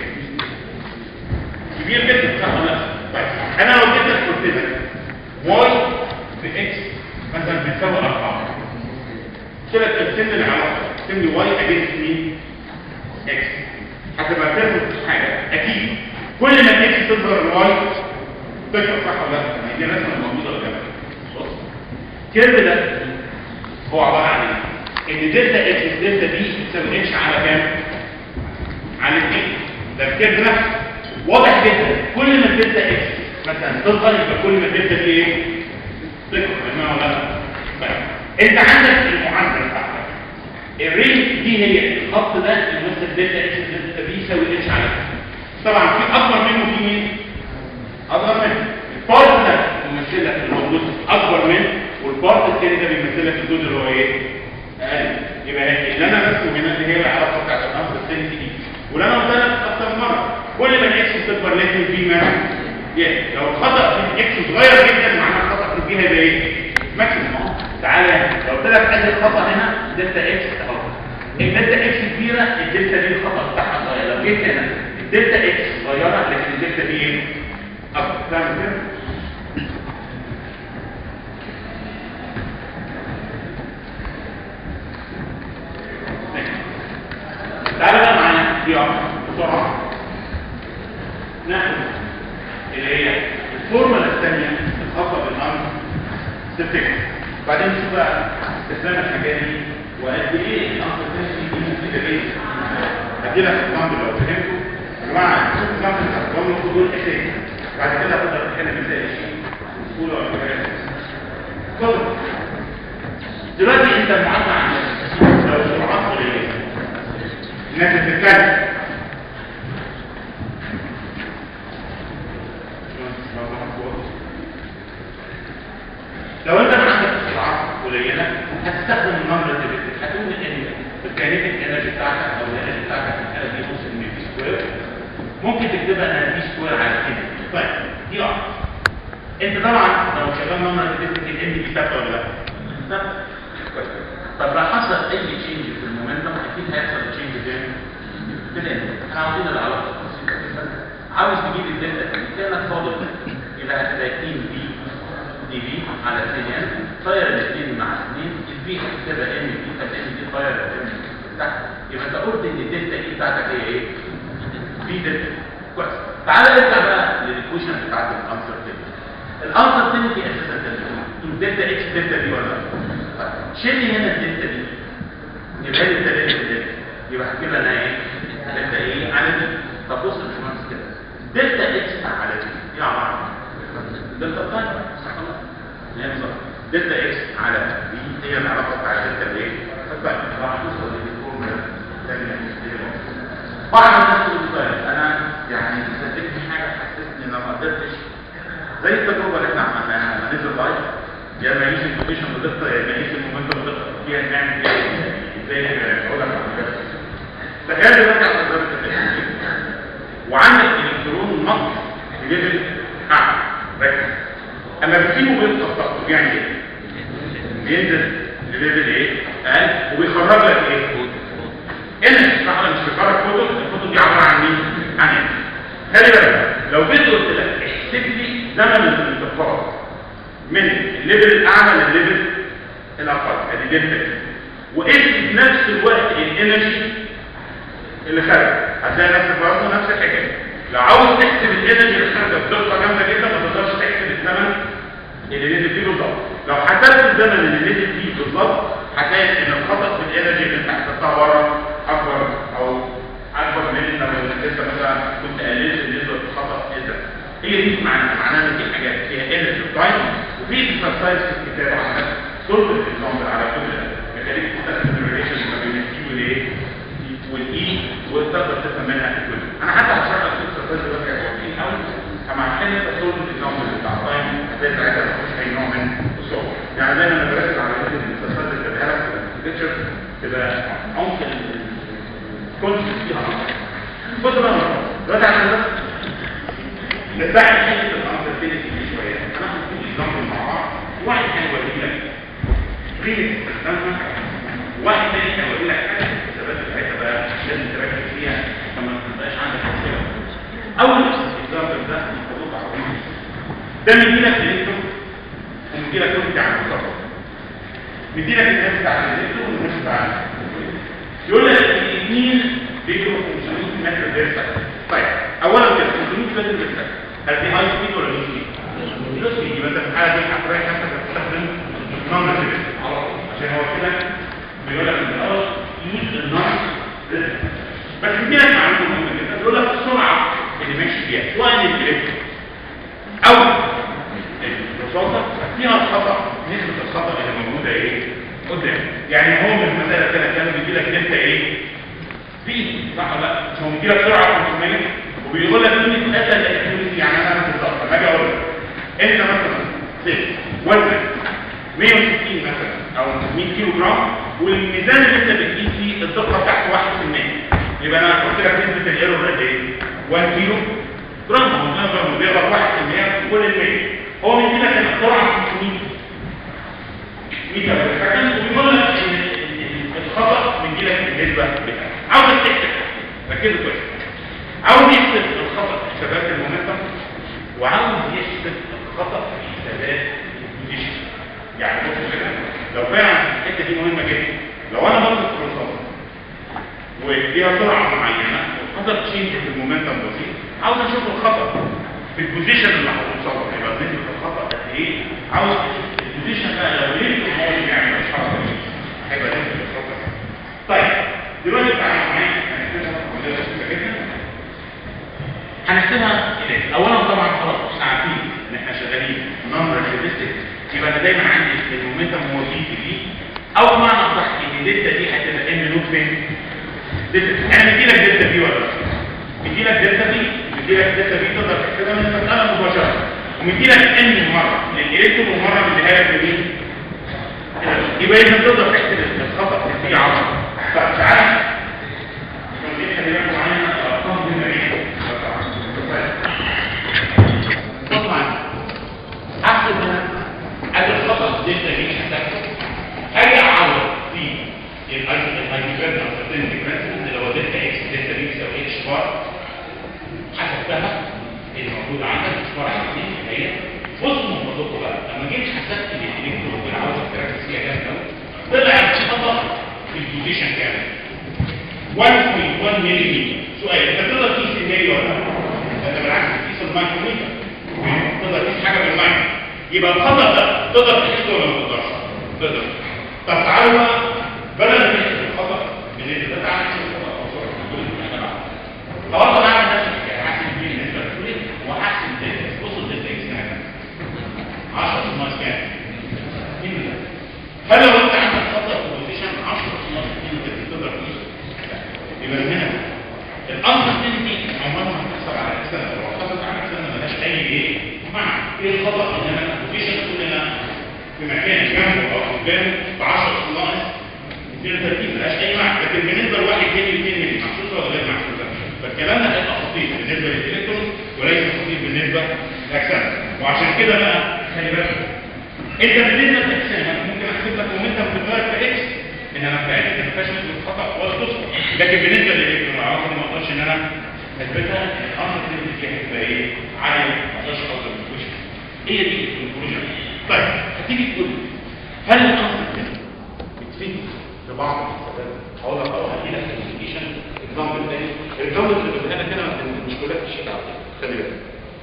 كبير جدا صح ولا لا؟ طيب انا لو جيت قلت لك واي في اكس مثلا بتساوي 4 قلت لك ارسم لي العلاقه ارسم لي واي اجينست مين؟ اكس هتبقى تفرق حاجه اكيد كل ما اكس تظهر الواي تكبر صح ولا لا؟ ما هي دي الرسمه الموجوده قدامك بص الكيرف ده هو عباره عن ايه؟ ان دلتا اكس دلتا بي تساوي اتش على كام؟ على 2 ده الكيرف نفسه واضح جدا كل ما الدلتا اكس مثلا تظهر يبقى كل ما الدلتا بي ايه؟ تكبر فاهمها ولا لا؟ طيب انت عندك المعادله بتاعتك الرينج دي هي الخط ده اللي مثل دلتا اكس دلتا بي يساوي اتش على 2 طبعا في اكبر منه في مين؟ اصغر منه البارت ده بيمثل لك الموجود اكبر منه والبارت الثاني ده بيمثل لك الجزء اللي هو ايه؟ اقل يبقى اللي انا رسمه هنا اللي هي العلاقه بتاعت الامر الثاني دي واللي انا قلت لك اكتر من مره كل ما الاكس تكبر لازم في ما يعني لو الخطا في الاكس صغير جدا معناه الخطا في الجهه ده ايه؟ ماكسيموم تعالى لو قلت لك ادي الخطا هنا دلتا اكس اهو الدلتا اكس كبيره الدلتا دي الخطا بتاعها صغير لو جيت هنا الدلتا اكس صغيره لكن الدلتا دي ايه؟ اكبر فاهم كده؟ تعالى بقى معايا دي واحده بسرعه ناخد اللي هي الفورمولا الثانيه الخاصه بالامر تفتكر بعدين نشوف بقى استخدام الحاجات دي وقد ايه الامر الثاني دي مفيده جدا هدي لك اكزامبل لو فهمتوا يا جماعه شوف اكزامبل هتقوم دول اساسي بعد كده تقدر تتكلم ازاي سهوله ولا حاجه اتفضل دلوقتي انت معبر عن لو سرعات قليله الناس بتتكلم لو انت عندك سرعات قليله هتستخدم النمبر دي هتقول ان الكينيتيك انرجي بتاعتك او الانرجي بتاعتك في الحاله دي نص ام في سكوير ممكن تكتبها انها في سكوير على كده طيب دي واحده انت طبعا لو شغال نمبر دي تكتب الام دي ثابته ولا لا؟ ثابته كويس. طب لو حصل اي تشينج في المومنتم اكيد هيحصل تشينج فين؟ في الانرجي احنا عاوزين العلاقه بسيطه جدا عاوز تجيب الدلتا دي كانك فاضل يبقى هتلاقي 2 بي دي بي على 2 ان طاير الاثنين مع 2 البي هتكتبها ام بي فالام دي طاير الام تحت يبقى انت قلت ان الدلتا اي بتاعتك هي ايه؟ بي دلتا كويس تعالى نرجع بقى للايكويشن بتاعت الانسر تاني الانسر تاني دي اساسا دلتا دلتا اكس دلتا بي ولا لا؟ طيب شيل لي هنا الدلتا دي يبقى لي الدلتا دلتا يبقى هتجيب لنا ايه؟ دلتا ايه على دي طب بص يا باشمهندس كده دلتا اكس على دي دي عباره عن دلتا برايم صح ولا لا؟ هي بالظبط دلتا اكس على دي هي العلاقه بتاعت دلتا ايه؟ طيب راح توصل للفورمولا الثانيه بعض الناس تقول طيب انا يعني سددتني حاجه حسستني ان انا ما قدرتش زي التجربه اللي احنا عملناها لما نزل لايف يا اما يقيس البوزيشن بدقه يا اما يقيس المومنتم بدقه فيها نعمل ايه؟ ازاي نقول لك على كده تخيل دلوقتي على تجربه التكنولوجيا وعندك الكترون نقص في ليفل اعلى ركز اما بتسيبه بينقص بيعمل ايه؟ بينزل لليفل ايه؟ اقل وبيخرج لك ايه؟ انرجي صح ولا مش بيخرج فوتون الفوتون دي عباره عن مين؟ عن انرجي خلي بالك لو جيت قلت لك احسب لي زمن الانتقال من الليفل الاعلى للليفل الاقل ادي دلتا وقيس في نفس الوقت الانرجي اللي خارج هتلاقي نفسك برضه نفس الحكايه لو عاوز تحسب الانرجي اللي خارجه بدقه جامده جدا ما تقدرش تحسب الزمن اللي نزل فيه بالظبط لو حسبت الزمن اللي نزل فيه بالظبط هتلاقي ان الخطا في الانرجي اللي انت حسبتها بره اكبر او اكبر من لما انت مثلا كنت قللت النسبه الخطا اذا هي دي معناها معناها ان في حاجات فيها انرجي تايم وفي اكسرسايز في الكتاب على صلب الاكزامبل على كل ميكانيك تستخدم الريليشن ما بين التي والايه والاي وتقدر تفهم منها الكل انا حتى هشرح لك اكسرسايز دلوقتي هيبقى قوي اما عشان انت صلب الاكزامبل بتاع التايم هتلاقي ساعتها ما فيش اي نوع من الصعوبه يعني دايما انا بركز على الاكسرسايز اللي بديها لك في الليكتشر تبقى عمق الكونسيبت فيها اكتر بص بقى دلوقتي عشان بس نتبع حته الانسرتينتي دي شويه قيمه استخدامها واحد تاني كان بيقول لك حاجه في الحسابات بتاعتها بقى لازم تركز فيها عشان ما تبقاش عندك مشكله اول اكزامبل ده خطوط عربيه ده مديلك الالكترون ومديلك لون بتاع المتصل مديلك الناس بتاع الالكترون والناس بتاع يقول لك الاثنين بيجروا 500 متر بير سكند طيب اولا كده 500 متر بير سكند هل دي هاي سبيد ولا لو سبيد؟ لو سبيد يبقى انت في الحاله دي هتراجع نفسك هتستخدم نون ريزيستنس على طول عشان هو كده بيقول لك من الاول يوز النون ريزيستنس بس مديلك معلومه مهمه جدا بيقول لك السرعه اللي ماشي فيها سواء الالكترون او الرصاصه فيها الخطا نسبه الخطا اللي موجوده ايه قدام يعني هو من المساله كده كان بيجي لك انت ايه في صح ولا لا مش هو بيجي لك سرعه 500 وبيقول لك مين الاسئله الالكترونيه يعني انا بالظبط لما اجي اقول لك انت مثلا زيت وزنك 160 مثلا او 100 كيلو جرام والميزان اللي انت بتقيس فيه الدقه بتاعته 1% يبقى انا قلت لك نسبه الايرور قد ايه 1 كيلو جرام هو نقدر بيغلط 1% في كل المية هو مدي لك السرعه 500 متر سكند وبيقول لك ان الخطا بيجي لك النسبه بتاعته عاوز تحسب ركزوا كويس عاوز يحسب الخطا في حسابات المومنتم وعاوز يحسب الخطا في حسابات البوزيشن يعني بص كده لو فعلا الحته دي مهمه جدا لو انا بطلب في الخطا وفيها سرعه معينه وحصل تشينج في المومنتم بسيط عاوز اشوف الخطا في البوزيشن اللي هتوصل له يبقى نسبه الخطا قد ايه عاوز اشوف البوزيشن بقى لو ليه الحوالي يعني مش حركه هيبقى نسبه الخطا طيب دلوقتي تعالى معايا هنحسبها عمليه بسيطه جدا هنحسبها كده اولا طبعا خلاص احنا عارفين ان احنا شغالين نمبر ريليستيك يبقى انا دايما عندي المومنتم هو دي في دي او بمعنى اصح ان دلتا دي هتبقى ام نوت فين دلتا انا مدي لك دلتا بي ولا لا مدي لك دلتا بي مدي لك دلتا بي تقدر تحسبها من المساله مباشره ومدي لك ان مره للالكترون ومره مديها لك لمين يبقى اذا تقدر تحسب الخطا في 10 فتعالى خلينا خلي بالكم معايا الارقام دي مريحه طبعا احسب ادي الخطا دلتا بي حسبته اجي اعوض في الهايبرن او التن ديفرنس اللي هو دلتا اكس دلتا بي بيساوي اتش بار حسبتها الموجود عندك اتش بار على 2 هي بصوا من فضلكم بقى لما جيت حسبت الالكترون اللي عاوز تركز فيها جامد قوي طلع الخطا في البوزيشن كامل 1.1 ملم سؤال انت تقدر تقيس الميلي ولا لا؟ انت بالعكس تقيس المايكرومتر تقدر تقيس حاجه بالمايكرو يبقى الخطا ده تقدر تحسه ولا ما تقدرش؟ تقدر طب تعالوا بقى بدل ما نحسب الخطا بالنسبه ده تعالى نحسب الخطا بصوره كل اللي احنا بعمله خلاص انا هعمل نفس الحكايه هحسب دي بالنسبه للكليه وهحسب الداتا بص الداتا اكس هنا 10 ناقص كام؟ 2 فلو انت عندك خطا في البوزيشن 10 ناقص 2 تقدر تقيسه يبقى من هنا الانسر دي عمرها ما هتحصل على اكسنه لو حصلت على اكسنه ملهاش اي ايه معنى ايه الخطا ان انا البوزيشن كلنا في مكان جنبه او قدامه ب 10 ناقص 32 ملهاش اي معنى لكن بالنسبه لواحد تاني الاثنين مش محسوسه ولا غير محسوسه فالكلام ده هيبقى خطير بالنسبه للالكترون وليس خطير بالنسبه للاجسام وعشان كده بقى خلي بالك انت بالنسبه للاجسام ممكن احسب لك مومنتم في الغايه في اكس انما في اكس ما فيهاش نسبه خطا ولا تذكر لكن بالنسبه للالكترون اعرف ما اقدرش ان انا اثبتها الامر اللي فيها هتبقى ايه عاليه ما اقدرش اوصل للكونكلوجن هي دي الكونكلوجن طيب هتيجي تقول لي، هل الامر ده بتفيد في بعض الحسابات هقول لك اه هدي لك الابلكيشن اكزامبل تاني الاكزامبل اللي بديها لك هنا مش كلها في الشيت على فكره خلي بالك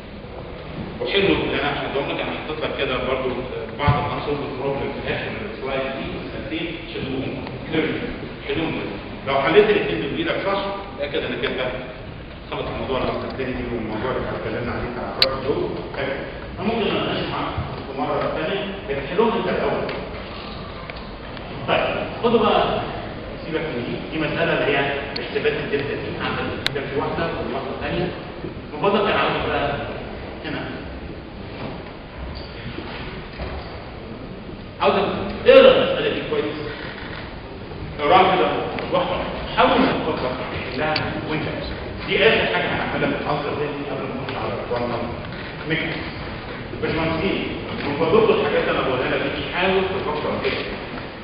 وحلو اللي انا هحطهم لك انا حطيت لك كده برضو بعض العناصر البروبلم في الاخر من السلايد دي مسألتين شدوهم كليرلي حلوهم لو حليت الاثنين دول بايدك صح تاكد انك انت خلص الموضوع الاستخدامي دي والموضوع اللي اتكلمنا عليه بتاع الراجل دول حلو انا ممكن اناقش معاك في مره ثانيه لكن حلوهم انت الاول طيب خدوا بقى سيبك من دي دي مساله اللي هي حسابات الدلتا دي عندك كان في واحده والواحده الثانيه المفضل كان عاوز بقى هنا عاوزك تقرا المساله دي كويس اقراها كده واحده حاول تفكر لا وانت دي اخر حاجه هنعملها في العنصر ده قبل ما نخش على الكوانتم ميكانكس باشمهندسين من فضلكم الحاجات اللي انا بقولها لك دي حاول تفكر كده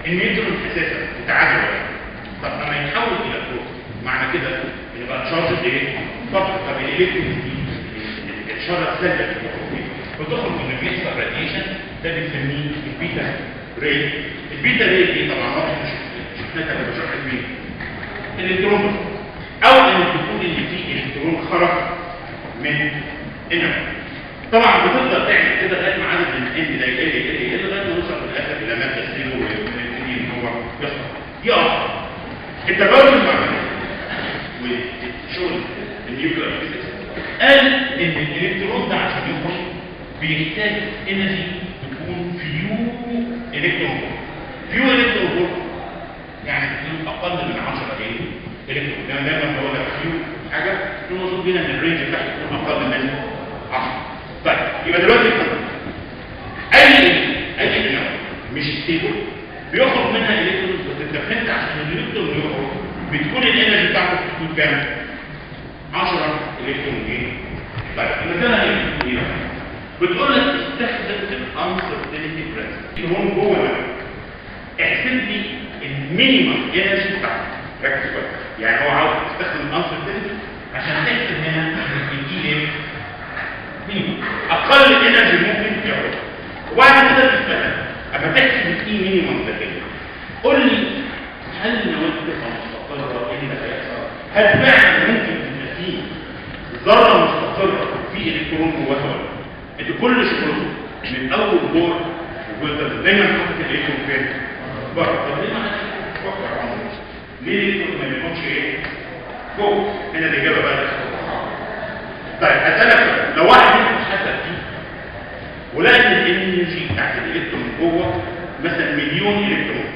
النيوترون اساسا متعادل ولا لا؟ طب لما يتحول الى بروتون معنى كده يبقى تشارج ايه؟ فقط طب الالكترون دي الشارج السلبي اللي بتخرج فيه بتخرج من بيحصل راديشن ده بنسميه البيتا ري البيتا ري دي طبعا واضح مش شفناها كده بشرح مين؟ الالكترون او ان تكون اللي فيه الكترون خرج من انرجي طبعا بتفضل تعمل كده لغايه ما عدد الان ده يقل يقل يقل لغايه ما نوصل في الاخر الى ماده زيرو ويبتدي ان هو يحصل دي اه التجارب المعمليه وشغل النيوكلير فيزيكس قال ان الالكترون ده عشان يخرج بيحتاج انرجي تكون فيو الكترون فيو الكترون فولت يعني تكون اقل من 10 ايه الكترون يعني دايما بقول لك فيو حاجه المقصود بيها ان الرينج بتاعها يكون اقل من 10 طيب يبقى دلوقتي اي اي نوع مش ستيبل بيخرج منها الكترون بتتدخل عشان الالكترون يخرج بتكون الانرجي بتاعته بتكون كام 10 الكترون جين طيب المساله ايه بتقول لك استخدم الانسرتينتي برنسبل هون جوه بقى احسب لي المينيمم انرجي بتاعته ركز كويس يعني هو عاوز تستخدم الانسرتينتي عشان تحسب هنا الاي ام مينيمم اقل انرجي ممكن يعرض وبعد كده تستخدم اما تحسب الاي مينيمم ده كده قول لي هل نواه تبقى مستقره ايه اللي هيحصل هل فعلا ممكن تبقى فيه ذره مستقره في الكترون جواها ولا لا؟ انت كل شغلكم من اول دور وقلت دايما حاطط الالكترون فين؟ بره طب ليه ما حدش فكر عنه؟ ليه الالكترون ما بيكونش ايه؟ فوق هنا الاجابه بقى طيب هسألك لو واحد منكم حسب فيه ولقى ان الانرجي بتاعت الالكترون جوه مثلا مليون الكترون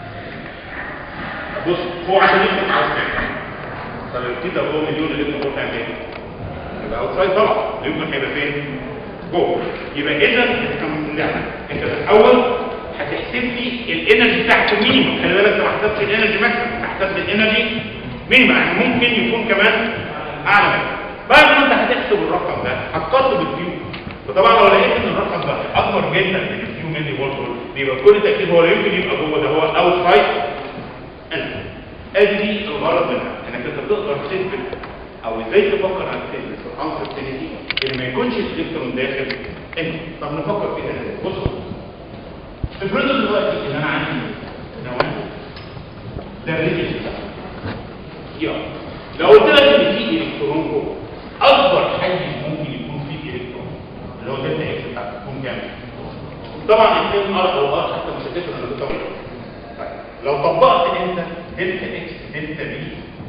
بص هو عشان يخرج عاوز كام؟ طب كده هو مليون الكترون هو كام كام؟ يبقى اوتسايد طبعا يمكن هيبقى فين؟ جوه يبقى اذا لا انت الاول هتحسب لي الانرجي بتاعته مينيمم خلي بالك انت ما حسبتش الانرجي ماكسيمم انت حسبت الانرجي مينيمم يعني ممكن يكون كمان اعلى منه بعد ما انت هتحسب الرقم ده هتقارنه بالفيو فطبعا لو لقيت ان الرقم ده اكبر جدا من الفيو ملي فولت بيبقى بكل تاكيد هو لا يمكن يبقى جوه ده هو اوتسايد انت ادي دي الغرض منها انك انت تقدر تثبت او ازاي تفكر عن تثبت في الانسرتينتي ان ما يكونش الالكترون داخل انت طب نفكر فيها ازاي بصوا افرضوا دلوقتي ان انا عندي نواه ده الريجن يلا لو قلت لك ان في الكترون جوه اكبر حيز ممكن يكون فيه الكترون اللي هو دلتا اكس بتاعته تكون كام طبعا 2 ار او ار حتى مش هتفرق انا بطبق طيب لو طبقت انت دلتا اكس دلتا بي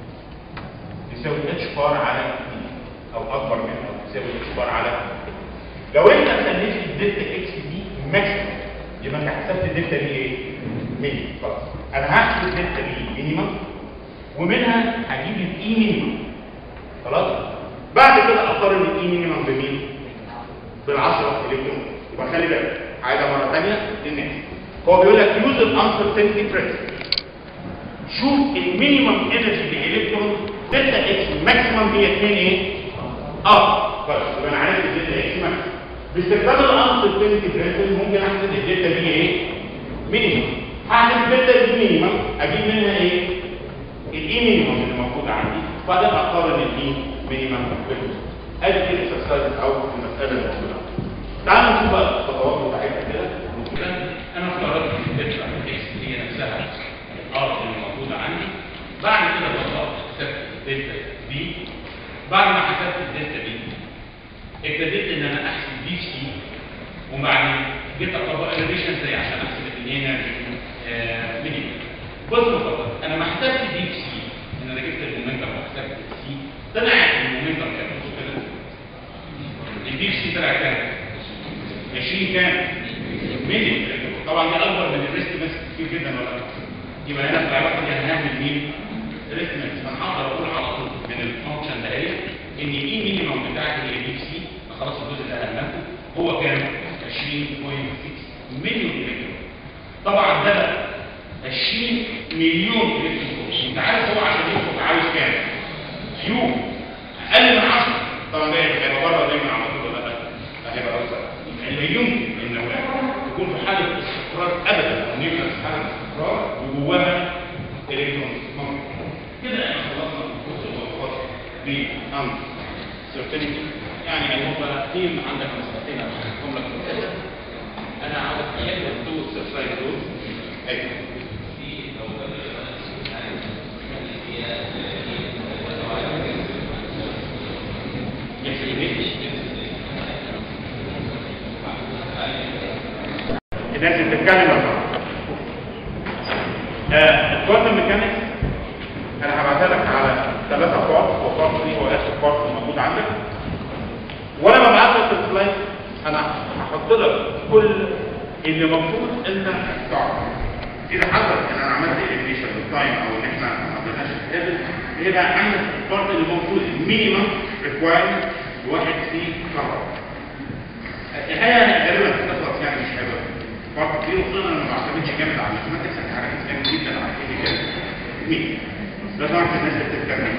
يساوي اتش بار على اي او اكبر منه يساوي اتش بار على لو انت خليت الدلتا اكس دي ماكسيمم يبقى انت حسبت الدلتا بي ايه؟ مينيمم خلاص انا هحسب الدلتا بي مينيمم ومنها هجيب الاي مينيمم خلاص بعد كده اقارن الاي مينيمم بمين بال10 الكترون يبقى خلي بالك عايزه مره ثانيه للناس هو بيقول لك يوز الانسرتينتي برنسبل شوف المينيمم انرجي للالكترون دلتا اكس الماكسيمم هي 2 ايه اه خلاص يبقى انا عارف الدلتا اكس ماكسيمم باستخدام الانسرتينتي برنسبل ممكن احسب الدلتا بي ايه مينيمم هحسب الدلتا بي مينيمم اجيب منها ايه الاي مينيمم اللي موجود عندي وبعدين اقارن الاي مينيمم بالجزء ادي الاكسرسايز او المساله اللي موجوده تعالوا نشوف بقى الخطوات بتاعتها كده انا افترضت ان الدلتا اكس هي نفسها الارض اللي موجوده عندي بعد كده بطلت حسبت الدلتا بي بعد ما حسبت الدلتا بي ابتديت ان انا احسب دي سي وبعدين جيت اطبق الريليشن زي عشان احسب الانرجي مينيمم بص فقط انا ما حسبت دي سي ان انا جبت المومنتم وحسبت سي طلع المومنتم كام بص كده الدي سي طلع كام 20 كام ملي طبعا دي اكبر من الريست بس كتير جدا ولا لا يبقى هنا في العلاقه دي هنعمل مين ريستمنت انا هقدر اقول على طول من الفانكشن ده ايه ان الاي مينيمم بتاعت الدي سي خلاص الجزء ده قلناه هو كام 20.6 مليون الكترون طبعا ده 20 مليون الكترون انت عارف هو عشان يخرج عاوز كام كيو اقل من 10 طبعا ده هيبقى بره دايما على طول ولا لا ده هيبقى اوسع يعني لا يمكن ان تكون في حاله استقرار ابدا او نيوكليس في حاله استقرار في uncertainty يعني هيبقى تيم عندك مسألتين هحكم لك في الآخر أنا عاوز أحل التو اكسرسايز دول أيوه الناس اللي بتتكلم بقى. آه الكوانتم ميكانكس انا هبعتها لك على ثلاثة بارت وبارت دي هو اخر بارت موجود عندك وانا ببعت لك السلايد انا هحط لك كل اللي المفروض انت تعرفه اذا حصل ان انا عملت اليميشن بالتايم او ان احنا ما عملناش الكتابه يبقى عندك البارت اللي المفروض المينيمم ريكوايرمنت واحد فيه كهرباء الحقيقه غالبا هتخلص يعني مش هيبقى فرق كبير وخصوصا انا ما بعتمدش جامد على الماثماتكس انا هركز جامد جدا على الفيزيكال مين ده طبعا في الناس اللي بتتكلم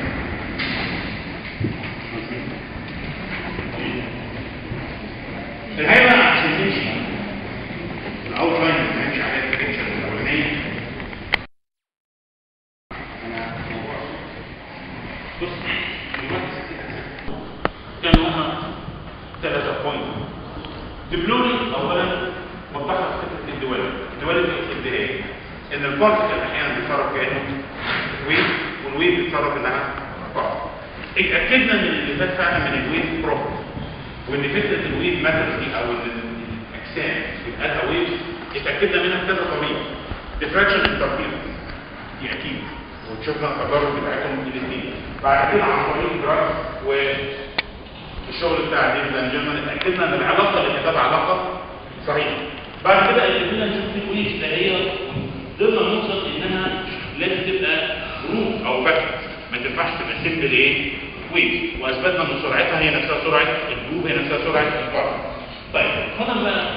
الحقيقه بقى عشان نمشي الاوت لاين اللي هنمشي عليها البيكتشر الاولانيه انا بص دلوقتي كان هما ثلاثة بوينت دبلوني اولا وضحت فكره الدوالب الدوالب دي ايه ان البارتكل احيانا بيتصرف كانه ويف والويف بيتصرف انها بارت اتاكدنا ان اللي فات فعلا من الويف بروبر وان فكره الويف ماترز دي او الاجسام يبقى لها ويف اتاكدنا منها بكذا طريقه ديفراكشن انترفيرنس دي اكيد وشفنا التجارب بتاعتهم الاثنين بعد كده عن طريق دراج و الشغل بتاع ديفيد انجلمان اتاكدنا ان العلاقه اللي كانت علاقه صحيحه بعد كده قدرنا نشوف في الويف ده هي قدرنا نوصل انها لازم تبقى جروب او باكت ما تنفعش تبقى سيمبل ايه ويف واثبتنا ان سرعتها هي نفسها سرعه الجروب هي نفسها سرعه البارت طيب فضل بقى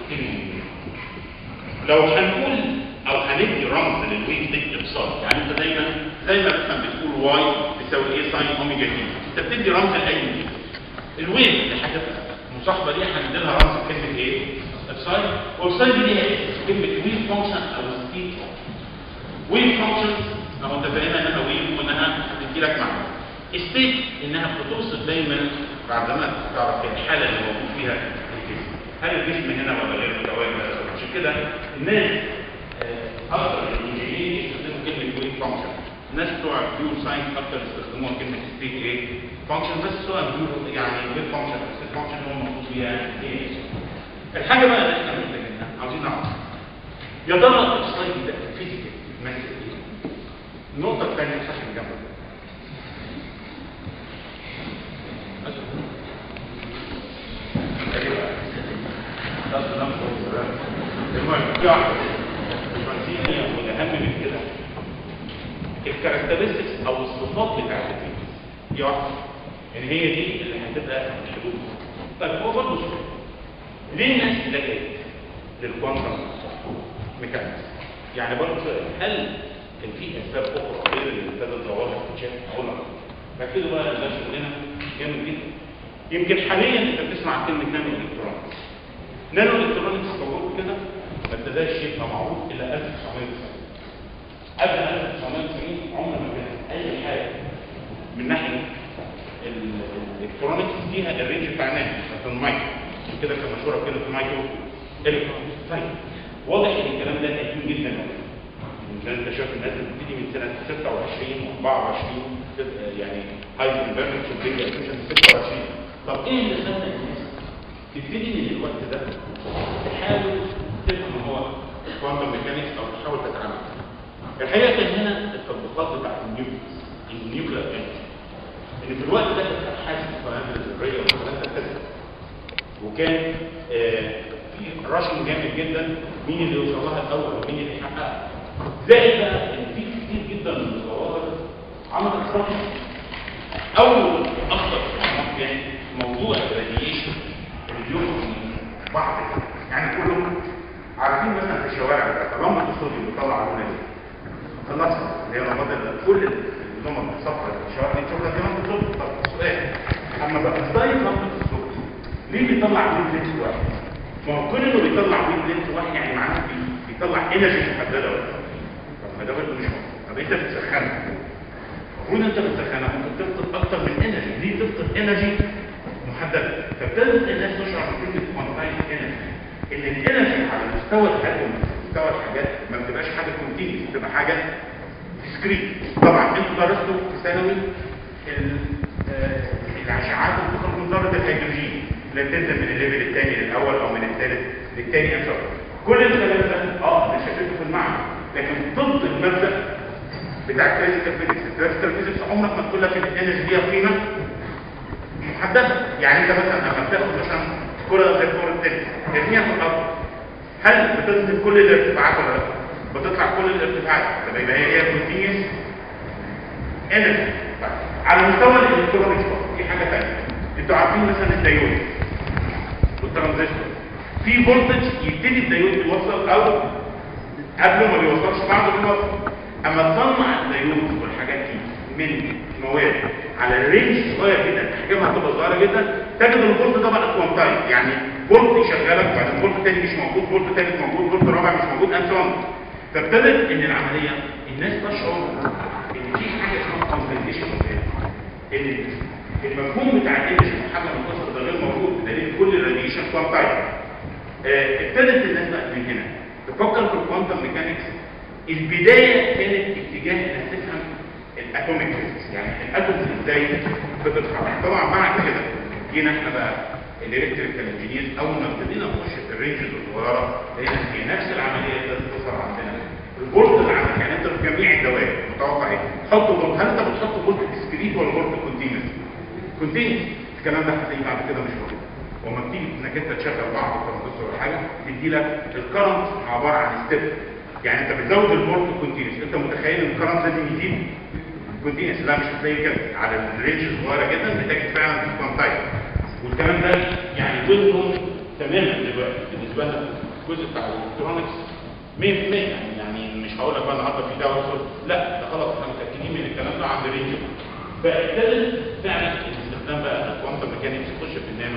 لو هنقول او هندي رمز للويف دي ابساط يعني انت دايما زي ما مثلا بتقول واي تساوي ايه ساين اوميجا تي انت بتدي رمز لاي ويف الويف اللي هتبقى مصاحبه دي هندي لها رمز كلمه ايه؟ ابساين والابساين دي هي كلمه ويف فانكشن او ستيت ويف فانكشن لو انت فاهمها انها ويف وانها هتدي لك معنى ستيت انها بتوصف دايما بعد ما تعرف الحاله اللي موجود فيها الجسم هل الجسم هنا ولا غير متواجد عشان كده الناس آه، اكثر الانجليزيين يستخدموا كلمه ويف فانكشن الناس بتوع بيور ساينس اكتر يستخدموها كلمه ستيت ايه فانكشن بس سواء بيور يعني ويف فانكشن او ستيت فانكشن هو المقصود بيها ايه الحاجه بقى اللي احنا محتاجينها عاوزين نعرف يا ترى السلايد ده فيزيكال بيمثل ايه؟ النقطه الثانيه صح اللي جنبك المهم في واحده الفرنسيه والاهم من كده الكاركترستكس او الصفات بتاعت الفيزيكس دي واحده يعني هي دي اللي هتبقى الحدود طيب هو برضه سؤال ليه الناس لجأت للكوانتم ميكانكس؟ يعني برضه سؤال هل كان في اسباب اخرى غير اللي ابتدى تدورها اكتشاف اقول لك فكده بقى ده شغلنا جامد جدا يمكن حاليا انت بتسمع كلمه نانو الكترونكس نانو الكترونكس موجود كده ما ابتداش يبقى معروف الا 1990 قبل 1990 عمر ما كان اي حاجه من ناحيه ال- الالكترونكس فيها الرينج بتاع الناس مثلا المايكرو عشان كده كان مشهوره بكلمه مايكرو الكترونكس طيب واضح ان الكلام ده قديم جدا زي انت شايف الناس اللي بتبتدي من سنه 26 و24 يعني هايزنبرج شوبينج 26 طب ايه اللي خلى الناس تبتدي من الوقت ده تحاول تفهم هو الكوانتم ميكانكس او تحاول تتعامل الحقيقه كان هنا التطبيقات بتاعت النيوكليس النيوكلير انرجي ان في الوقت ده كانت ابحاث القنابل الذريه والكلام ده ابتدت وكان آه، في رشم جامد جدا مين اللي يوصل لها الاول ومين اللي يحققها زائد بقى ان في كتير جدا من الظواهر عملت رشم اول اخطر كان موضوع الراديشن اللي بيخرج من بعض يعني كلهم عارفين مثلا في الشوارع بتاعت لمبه الصوديوم بتطلع لونها ايه؟ خلاص اللي هي لمبات ال- كل اللمبه الصفراء اللي في الشوارع دي تشوفها كمان بالظبط طب السؤال اما بقى ازاي لمبه الصوديوم ليه بيطلع ويف لينت واحد؟ ما هو كل انه بيطلع ويف لينت واحد يعني معناه بي- بيطلع انرجي محدده ولا طب ما ده برضه مش مفهوم طب انت بتسخنها المفروض انت بتسخنها ممكن تفقد اكتر من فابتدت الناس تشعر بكلمه كوانتايز انرجي ان الانرجي على مستوى الاتوم مستوى الحاجات ما بتبقاش حاجه كونتينيوس بتبقى حاجه ديسكريت طبعا انتوا درستوا في ثانوي ال- آه، الاشعاعات اللي بتخرج من ذره الهيدروجين اللي بتنزل من الليفل الثاني للاول او من الثالث للثاني انسر كل الكلام ده اه انا شايفه في المعنى لكن ضد المبدا بتاع كلاسيكال فيزيكس الكلاسيكال فيزيكس عمرك ما تقول لك ان الانرجي ليها قيمه محدده يعني انت مثلا لما بتاخد مثلا كره زي كره التنس ارميها في الارض هل بتنزل كل الارتفاعات ولا لا؟ بتطلع كل الارتفاعات طب يبقى هي هي كونتينيوس انرجي على مستوى الالكترونيكس بقى، في حاجه ثانيه انتوا عارفين مثلا الديود والترانزستور في فولتج يبتدي الديود يوصل او قبل ما بيوصلش بعده بيوصل اما تصنع الديود والحاجات دي من مواد على الرينج صغير جدا حجمها هتبقى صغيره جدا تجد الفولت ده بقى كوانتايز يعني فولت يشغلك بعدين فولت تاني مش موجود فولت تالت موجود فولت رابع مش موجود اند سو فابتدت ان العمليه الناس تشعر ان في حاجه اسمها كونسنتريشن ان المفهوم بتاع الانرجي محمد منتصر ده غير موجود بدليل كل الراديشن كوانتايز آه، ابتدت الناس بقى من هنا تفكر في الكوانتم ميكانكس البدايه كانت اتجاه انك تفهم الاتوميك فيزيكس يعني الاتومز ازاي بتتحرك طبعا بعد كده جينا احنا بقى الالكتريكال انجينيرز اول ما ابتدينا نخش في الرينجز الصغيره لقينا هي نفس العمليه اللي بتظهر عندنا الفولت اللي عندك يعني انت في جميع الدوائر متوقع ايه؟ تحط فولت هل انت بتحط فولت ديسكريت ولا فولت كونتينوس؟ كونتينوس الكلام ده هتلاقيه بعد كده مش موجود وما بتيجي انك انت تشغل بعض الترانزستور ولا حاجه تدي لك الكرنت عباره عن ستيب يعني انت بتزود الفولت كونتينوس انت متخيل ان الكرنت لازم يزيد كونتينوس لا مش هتلاقي كده على الرينج صغيره جدا بتجد فعلا في كونتايت والكلام ده يعني ويل تماما دلوقتي بالنسبه لنا الجزء بتاع الالكترونكس 100% يعني يعني مش هقول لك بقى النهارده في دواء صوت لا ده خلاص احنا متاكدين من الكلام ده عند رينج فابتدت فعلا الاستخدام بقى الكوانتم ميكانكس يخش في النانو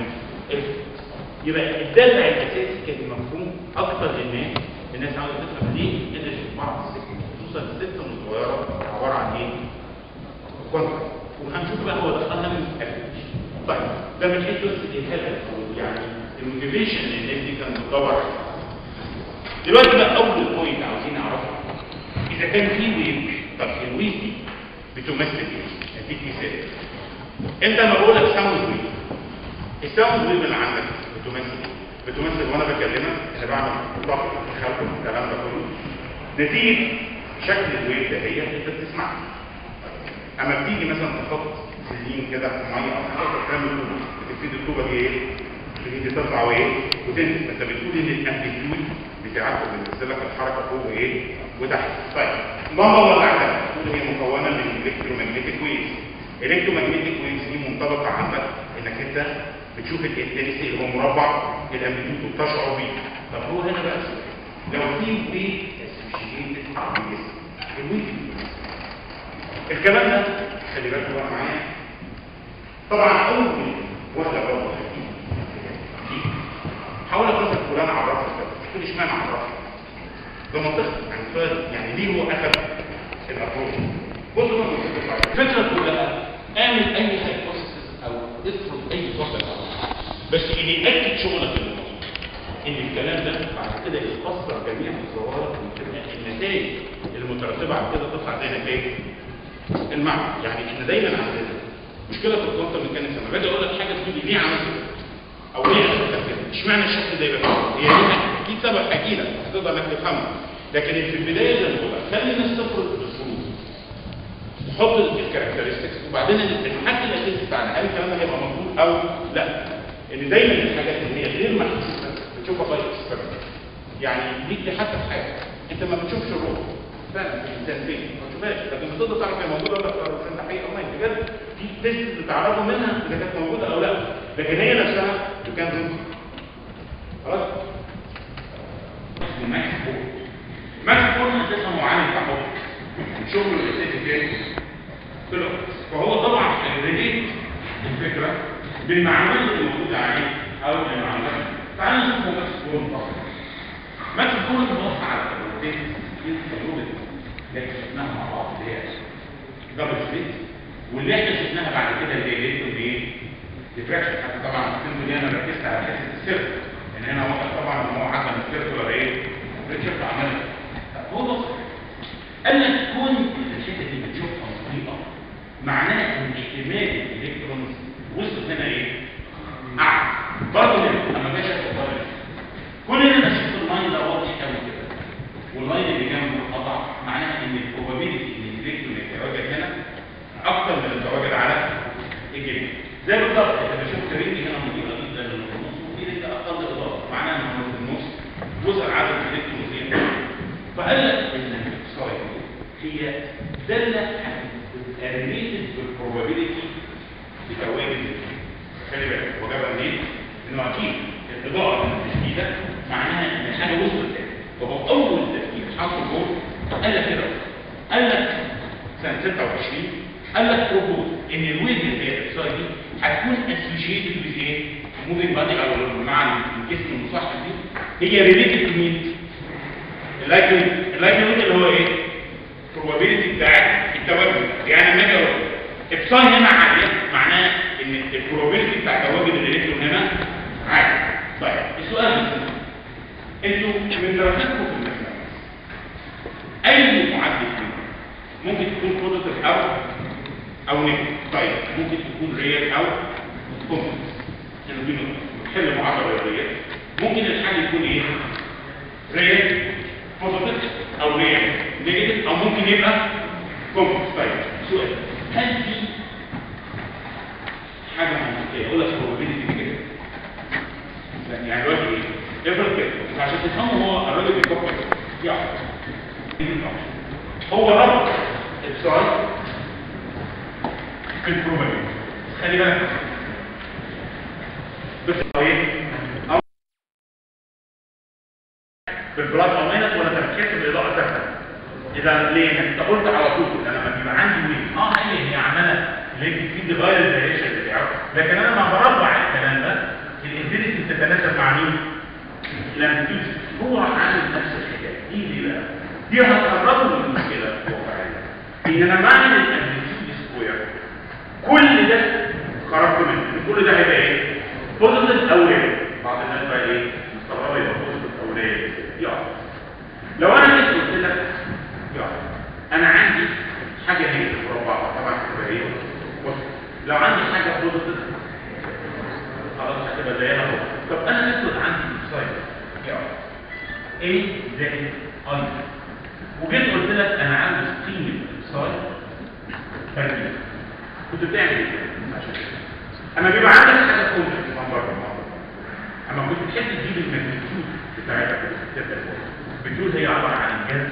يبقى الدافع الاساسي كان مفهوم اكتر للناس الناس عاوزه تفهم ليه الانرجي في بعض السيستم خصوصا السيستم الصغيره عباره عن ايه؟ كوانتم وهنشوف بقى هو ده اهم ابلكيشن طيب ده من حيث بس الهدف او يعني الموتيفيشن اللي الناس دي كانت بتدور عليه دلوقتي بقى اول بوينت عاوزين نعرفها اذا كان في ويف طب الويف دي بتمثل ايه؟ اديك مثال انت لما بقول لك ساوند ويف الساوند ويف اللي عندك بتمثل ايه؟ بتمثل وانا بكلمك انا بعمل ضغط خلق الكلام ده كله نتيجه شكل الويف ده هي انت بتسمعها اما بتيجي مثلا تحط سلين كده في ميه او حاجه بتعمل طوبه بتبتدي الطوبه دي ايه؟ بتبتدي تطلع وايه؟ وتنزل انت بتقول ان الامبليتيود بتاعته بتنزل لك الحركه فوق وايه؟ وتحت طيب ما هو اللي عندك؟ تقول هي مكونه من الكترومagnetic ويفز الكترومagnetic ويفز دي منطبقه عندك انك انت بتشوف الانتنسي اللي هو مربع الامبليتيود وبتشعر بيه طب هو هنا بقى لو في ويف اسوشيتد بالجسم الويف الكلام ده خلي بالكم بقى معايا طبعا اول واحده برضه حاول اقول فلان عرفها تقول اشمعنى عرفها ده منطقي يعني سؤال يعني ليه هو اخذ الابروش بصوا بقى الفكره كلها اعمل اي هايبوثيسيس او افرض اي توبيك بس اللي ياكد شغلك الموضوع ان الكلام ده بعد كده يتفسر جميع الظواهر وتبقى النتائج المترتبه على كده تطلع زي نتائج المعنى يعني احنا دايما عندنا مشكله في الكوانتم ميكانكس لما باجي اقول لك حاجه تقول لي ليه عملت كده او ليه عملت كده اشمعنى الشكل ده يبقى كده هي ليها اكيد سبب اكيد هتقدر انك تفهمه لكن في البدايه زي ما بقول لك خلي الناس تفرض الفروض تحط الكاركترستكس وبعدين الحد الاساسي بتاعنا هل الكلام ده هيبقى مظبوط او لا ان دايما الحاجات اللي هي غير محسوسه بتشوفها باي اكسبيرمنت يعني دي دي حتى في حاجه انت ما بتشوفش الروح فعلا في الانسان فين ما تشوفهاش لكن بتقدر تعرف هي موجوده ولا لا الانسان ده حقيقي او ميت بجد في تيست بتعرفوا منها اذا كانت موجوده او لا لكن هي نفسها تكون خلاص اسمه ماكس فور ماكس فور اساسا معالج تحول شغل الاساسي فين طلع فهو طبعا ريليت الفكره بالمعلومات اللي موجوده عليه او بالمعلومات تعالوا نشوف ماكس فور طبعا ماكس فور بنص على التجربتين التجربه اللي احنا شفناها مع بعض اللي هي دبل سليت واللي احنا شفناها بعد كده اللي هي ليتون ايه ديفراكشن حتى طبعا السيمبل دي انا ركزت على حته السيركل ان هنا واضح طبعا ان هو عدم السيركل ايه ريتشارد عملها طب هو بص قال لك كون الحته دي بتشوفها مضيئه معناه ان احتمال الالكترونز وصلت هنا ايه؟ اعلى برضه لما جاش اشوف كل اللي انا شفت اللاين ده واضح قوي كده واللاين اللي جنبه قطع معناها ان البروبابيلتي ان الالكترون يتواجد هنا اكتر من التواجد على الجنب زي بالظبط انت شفت رينج هنا مضيئه جدا من النص وفي رينج اقل اضاءه معناها ان في النص وصل عدد الالكترونز ايه؟ فقال لك ان الاكسايد هي داله ريليتد بالبروبابيلتي بتواجد خلي بالك هو جابها منين؟ انه اكيد الاضاءه من التشكيله معناها ان حاجه وصلت تاني فهو اول تفكير حصل جول قال لك كده قال لك سنه 26 قال لك بروبوز ان الويف اللي هي الاكسايد دي هتكون اسوشيتد with ايه؟ موفينج بادي او مع الجسم المصاحب دي هي ريليتد تو مين؟ اللايكلود اللايكلود اللي هو ايه؟ probability بتاعت التواجد يعني لما اجي اقول ابساي هنا عاليه معناه ان البروبابيلتي بتاع تواجد الالكترون هنا عالي طيب السؤال بس انتوا من دراستكم في المسألة اي معدل فيه ممكن تكون بوزيتيف او او نيجاتيف طيب ممكن تكون ريال او كومبلكس يعني دي نقطة بتحل معادلة رياضية ممكن الحل يكون ايه؟ ريال بوزيتيف او ريال نيجاتيف او ممكن يبقى كومبلكس طيب سؤال هل في حاجة منطقية اقول لك probability كده يعني دلوقتي ايه؟ افرض كده عشان تفهموا هو الراجل بيفكر يعني هو ربط السؤال في البروبابيلتي خلي بالك بس ايه أو في البلاد او مينس ولا تركيز بالاضاءه ثابته اذا ليه انت قلت على طول انا لما بيبقى عندي وين اه هي هي عماله اللي في ديفايد الفاريشن بتاعه لكن انا لما بربع الكلام ده الانتنسيتي بتتناسب مع مين؟ الامبليتيود هو عامل نفس الحكايه دي ليه بقى؟ دي هتقربه من المشكله الواقعيه ان انا بعمل الامبليتيود سكوير كل ده خرجت منه كل ده هيبقى ايه؟ بوزيتيف او ريال بعض الناس بقى ايه؟ مستغربه يبقى بوزيتيف او ريال يقع لو انا جيت قلت لك يقع انا عندي حاجه هي مربعه طبعا هتبقى ايه؟ بص لو عندي حاجه بوزيتيف خلاص هتبقى زيها اهو طب انا افرض عندي سايد يقع A زائد I وجيت قلت لك انا عاوز قيمه السايد تربيع كنت بتعمل ايه؟ عشان اما بيبقى عندك حاجه كومبلكس من بره اما كنت بتحب تجيب الماجنتيود بتاعتها كنت بتبدا بتقول هي عباره عن الجذر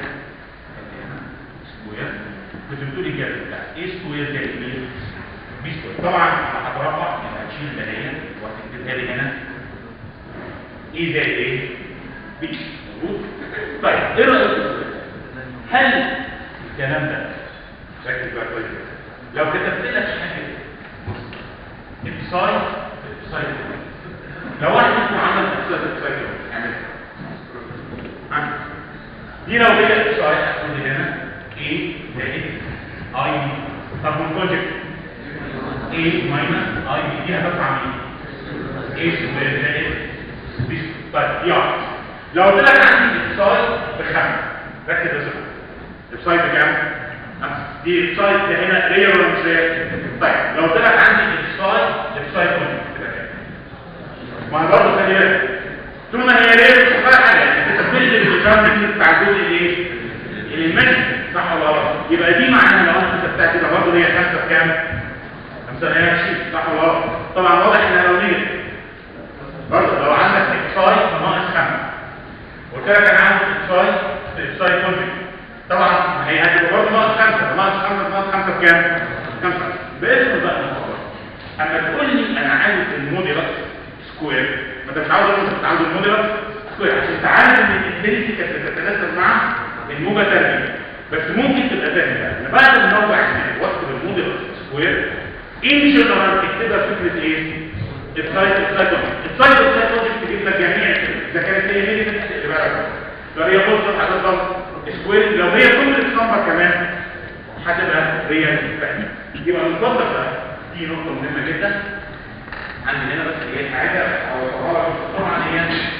سكوير كنت بتقول الجذر بتاع ايه سكوير زائد ايه؟ بي سكوير طبعا هتربع يبقى هتشيل البدايه وهتكتبها لي هنا ايه زائد ايه؟ بي مظبوط؟ طيب ايه رايك هل الكلام ده ركز بقى كويس لو كتبت لك حاجه ابسايد ابسايد لو واحد اسمه عمل ابسايد ابسايد اعملها عمل دي لو هي ابسايد هتقول لي هنا ايه زائد اي طب والبروجكت ايه ماينس اي دي هتطلع مين؟ ايه سكوير زائد بي طيب يلا لو قلت لك عندي ابسايد بخمسه ركز يا صاحبي ابسايد بكام؟ دي ابسايد ده هنا ريال ولا مش ريال؟ طيب لو قلت لك عندي ابسايد ابسايد كده كام؟ ما انا برضه خلي بالك طول ما هي ريال مش هتفرق حاجه انت بتقلب الديترمنت بتاع الجزء الايه؟ المنزل صح ولا غلط؟ يبقى دي معناها لو انا كتبتها كده برضه هي خمسه بكام؟ خمسه هي 20 صح ولا غلط؟ طبعا واضح ان لو نيجي برضه لو عندك ابسايد ناقص خمسه قلت لك انا عندي ابسايد ابسايد كونجكت طبعا هي هتبقى برضه ناقص خمسه ناقص خمسه ناقص خمسه بكام؟ خمسه باسم بقى الموضوع اما تقول لي انا عاوز الموديلس سكوير ما انت مش عاوز الموديلس انت عاوز الموديلس سكوير عشان تعرف ان الانتنسيتي كانت بتتناسب مع الموجه تربيع بس ممكن تبقى فاهم بقى ان بعد ما نوع هناك واكتب الموديلس سكوير ان جنرال تكتبها فكره ايه؟ السايد السايد السايد السايد تجيب لك جميع اذا كانت هي هي تبقى لك لو هي بص هتفضل سكوير لو هي كومبلكس نمبر كمان هتبقى ريال فاهم يبقى من فضلك بقى دي نقطه مهمه جدا عندي هنا بس هي حاجه او طبعا هي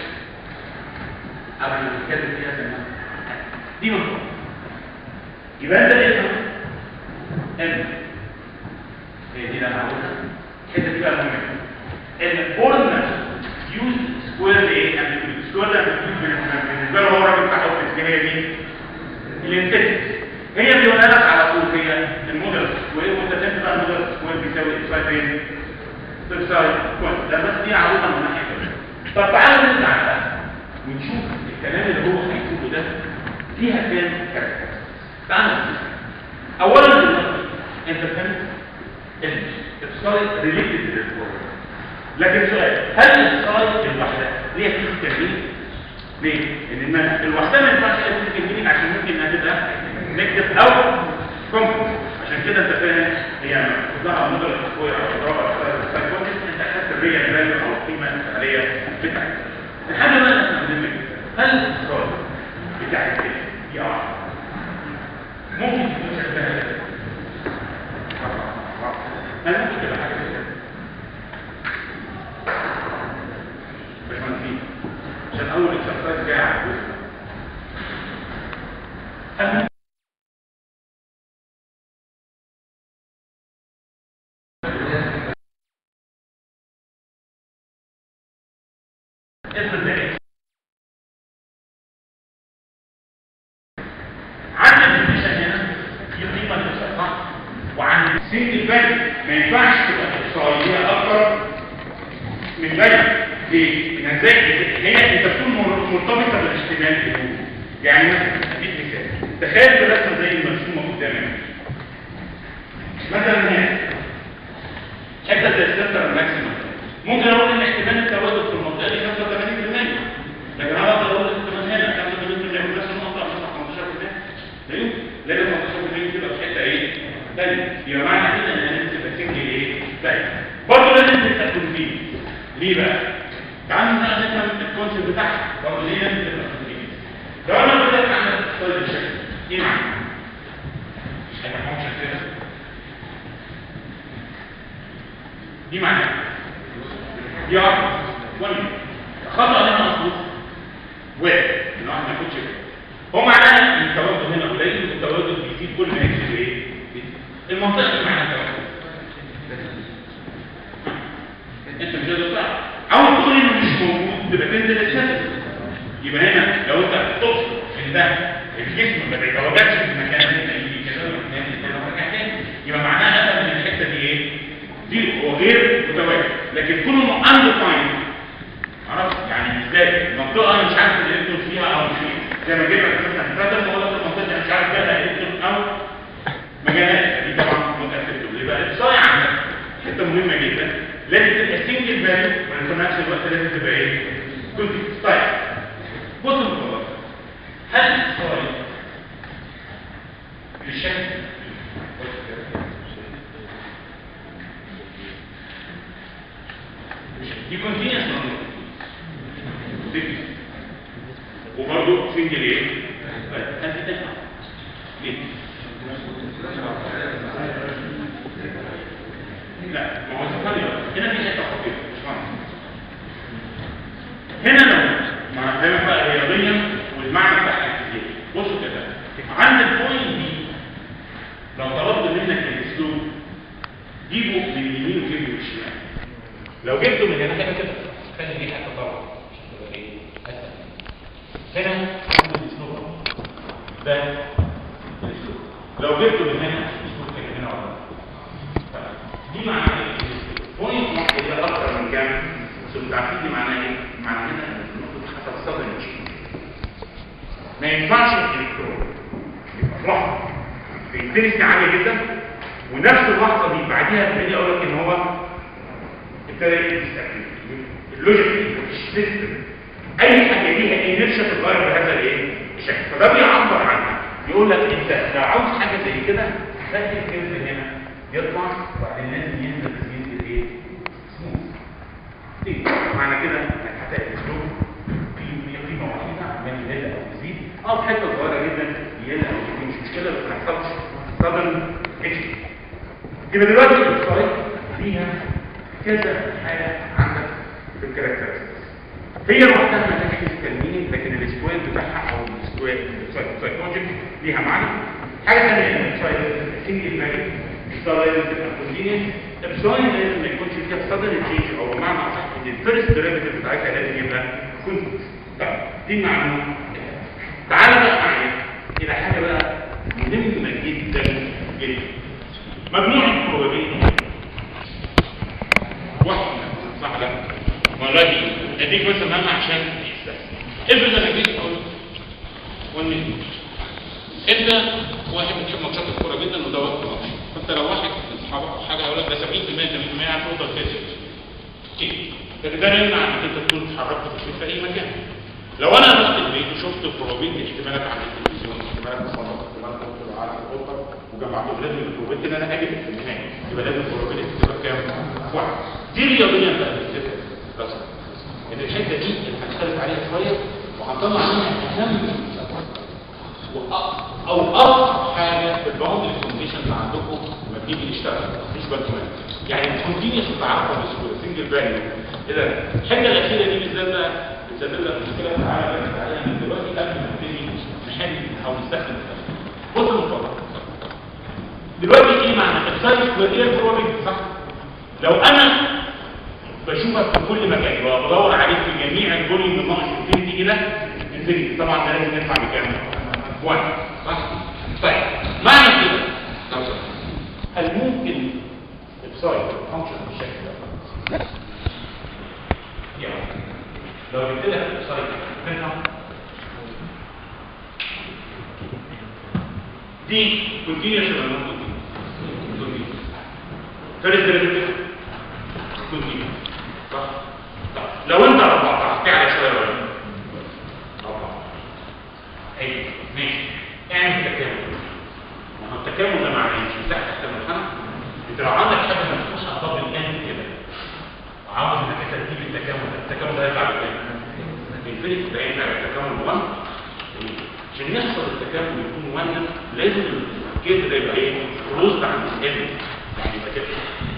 قبل ما نتكلم فيها زمان دي مفهوم يبقى انت اسمك ان هي دي اللي انا عاوزها الحته دي بقى مهمه ان فورمال يوز سكوير ايه امبليتيود سكوير ده بالنسبه له هو الراجل بتاع اوبتكس هي دي الانتنسيتي هي بيقول لك على طول هي الموديل سكوير وانت تنسى بقى الموديل سكوير بيساوي اكس فين تساوي كويس ده بس دي عروضه من ناحيه كده طب تعالوا نرجع بقى ونشوف الكلام اللي هو هيقوله ده فيها كام كاركتر تعالوا نشوف. اولا دلوقتي انت فهمت الابصاري ريليتد للفورم لكن سؤال هل الابصاري الوحده ليها فيه تمرين ليه؟ لان ما- الوحده ما ينفعش تكون تمرين عشان ممكن انها تبقى نكتب او كومبلكس عشان كده انت فاهم هي لها مدر التقويه او اضرار السايكوتيك انت اخذت الريال فاليو او القيمه الفعليه بتاعتها الحاجه بقى اللي احنا مهمه جدا هل الابصار بتاعت دي اه ممكن تكون شكلها كده هل ممكن تبقى حاجه زي كده باشمهندسين عشان اول اكسرسايز جاي على الجزء هل ممكن افرض ده عندك الديفيشن هنا دي قيمه للإحصاء، صح وعند سنجل فاليو ما ينفعش تبقى احصائيه اكتر من فاليو ليه؟ لان ازاي هي انت تكون مر- مرتبطه بالاحتمال الأول. يعني مثلا اديك مثال تخيل برسمه زي المرسومه قدامك مثلا هنا حته زي السنتر الماكسيمم ممكن اقول ان احتمال التواجد في المنطقه دي 85% لكن انا اقدر اقول احتمال هنا 85% في نفس المنطقه مثلا 15% لا يمكن لازم 15% تبقى في حته ايه؟ ثانيه يبقى معنى كده ان لازم تبقى سنجل ايه؟ ثانيه برضه لازم تبقى كونفينس ليه بقى؟ تعالوا بقى نفهم الكونسيبت بتاعها برضه ليه لازم تبقى كونفينس لو انا قلت لك اعمل اقتصاد بالشكل ايه معنى؟ مش هيبقى فانكشن كده دي معناها دي عرض وين خطأ هنا مظبوط واحد ان واحد ما ياخدش كده هو معناها ان التواجد هنا قليل والتواجد بيزيد كل ما يكسب ايه؟ بيزيد. المنطقه دي معناها تواجد انت مش قادر تعرف او تقول انه مش موجود تبقى تنزل الشكل يبقى هنا لو انت تقصد ان ده الجسم ما بيتواجدش في المكان اللي انت يجي كده ومكان كده ومكان تاني يبقى معناها ان الحته دي ايه؟ دي هو غير متواجد لكن كل ما undefined عرفت يعني ازاي المنطقه انا مش عارف الالكترون فيها او مش فيها زي ما جيت لك مثلا فاكر ما قلت المنطقه دي انا مش عارف فيها الكترون او مجالات دي طبعا متاكد يبقى الاحصائي عندك حته مهمه جدا لازم تبقى سنجل فاليو وفي نفس الوقت لازم تبقى ايه؟ كنت طيب بص المطلق هل الاحصائي بالشكل دي كونتينيوس وبرضه سنجل ايه؟ طيب هل دي تنفع؟ ليه؟ لا ما هو ثانية هنا في حته خطيره مش فاهم هنا لو ما انا فاهمك بقى رياضيا والمعنى بتاعها كتير بصوا كده عند البوينت دي لو طلبت منك الاسلوب جيبه من اليمين وجيبه من الشمال لو جبته من هنا هيبقى كده خلي دي حته طبعا عشان تبقى ايه اسهل هنا عند الاسلوب ده الاسلوب لو جبته من هنا الاسلوب كده هنا ورا دي معناها ايه؟ بوينت واحده هي اكتر من كام؟ بس انتوا عارفين دي معناها ايه؟ معناها ان المفروض حسب صدر الجين ما ينفعش الالكترون يبقى لحظه في انتنسي عاليه جدا ونفس اللحظه دي بعديها تبتدي اقول لك ان هو ابتدى يستكمل اللوجيك مفيش سيستم اي حاجه ليها انرشيا تتغير بهذا الايه؟ الشكل فده بيعبر عنها يقول لك انت لو عاوز حاجه زي كده لازم تنزل هنا يطلع وبعدين لازم ينزل ينزل ايه؟ سموث ليه؟ معنى كده انك هتلاقي الاسلوب في في قيمه وحيده عمال يقل او يزيد اه في حته صغيره جدا يقل او يزيد مش مشكله بس ما يحصلش صدر اتش يبقى دلوقتي الاتصالات ليها كذا حاله عندك في الكاركترستكس هي لوحدها ما لهاش فيزيكال مينينج لكن السكوير بتاعها او السكوير سايكولوجيك ليها معنى حاجه ثانيه سنجل مالي الصلاه لازم تبقى كونتينيوس الابساين لازم ما يكونش فيها سادن تشينج او بمعنى اصح ان الفيرست ديريفيتيف بتاعتها لازم يبقى كونتينيوس طيب دي المعلومه تعالى بقى معايا الى حاجه بقى مهمه جدا جدا مجموع البروبابيلتي واحد صح لا والله اديك بس مهمه عشان افرض انا جيت اقول 1 مليون انت واحد بتحب ماتشات الكوره جدا وده وقت ماتش فانت لو واحد من اصحابك او حاجه يقول لك ده 70% 80% هتفضل كده كده لكن ده لا يمنع انك انت تكون اتحركت في اي مكان لو انا رحت البيت وشفت البروبابيلتي احتمالات على التلفزيون احتمالات مصادره احتمالات كنت على الغرفه وجمعت لازم البروبابيلتي ان انا اجي في النهايه يبقى لازم البروبابيلتي تبقى كام؟ واحد دي رياضيا بقى بتفرق بس ان الحته دي اللي هنختلف عليها شويه وهنطلع منها اهم وأ- او اصعب حاجه في الباوندري كونديشن اللي عندكم لما بتيجي نشتغل مفيش بالكم منها. يعني الكونتينيوس بتعرفها بسهوله سنجل فاليو اذا الحته الاخيره دي بالذات بقى بتسبب لك مشكله تعالى نركز عليها من دلوقتي قبل ما نبتدي نحل او نستخدم التفكير. بص المفضل دلوقتي ايه معنى السايز كوير بروبابيلتي صح؟ لو انا بشوفك في كل مكان يبقى بدور عليك في جميع الفوليوم من ناقص انفينيتي الى انفينيتي طبعا ده لازم ندفع بكام؟ واحد صح؟ طيب معنى كده لو سمحت، هل ممكن السايد فانكشن بالشكل ده؟ يعني لو جبت لك السايد منها دي كونتينيوس ولا نون كونتينيوس؟ فيرست ديريفيتيف كونتينيوس صح؟ طب لو انت ربعتها هتعلى شويه ولا لا؟ ربعتها ايوه ماشي اعمل تكامل ما هو التكامل ده معناه ايه؟ مش تحت تحت المنحنى انت لو عندك حاجه مفتوحه طب الان كده وعاوز انك انت تجيب التكامل ده التكامل ده هيطلع بكام؟ الفيلم ده هيطلع بالتكامل 1 عشان يحصل التكامل يكون 1 لازم الجذر ده يبقى ايه؟ كلوزد عند ال يعني يبقى كده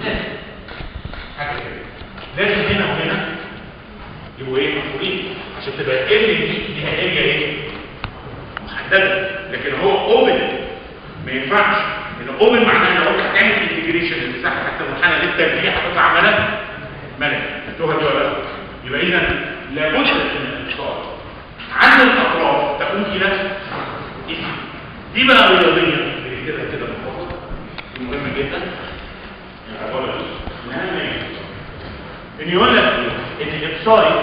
حاجه كده لازم هنا وهنا يبقوا ايه مفهومين عشان تبقى ال دي ليها اريا ايه محدده لكن هو اوبن ما ينفعش ان اوبن معناه لو انت هتعمل انتجريشن المساحه تحت المنحنى للتربيع هتطلع ملك ملك انتوها دي ولا لا يبقى اذا لابد من الانتصار عند الاطراف تكون الى اسم دي بقى رياضيه كده كده مفضل مهمه جدا العباره دي انها ان يقول لك ان الابصاري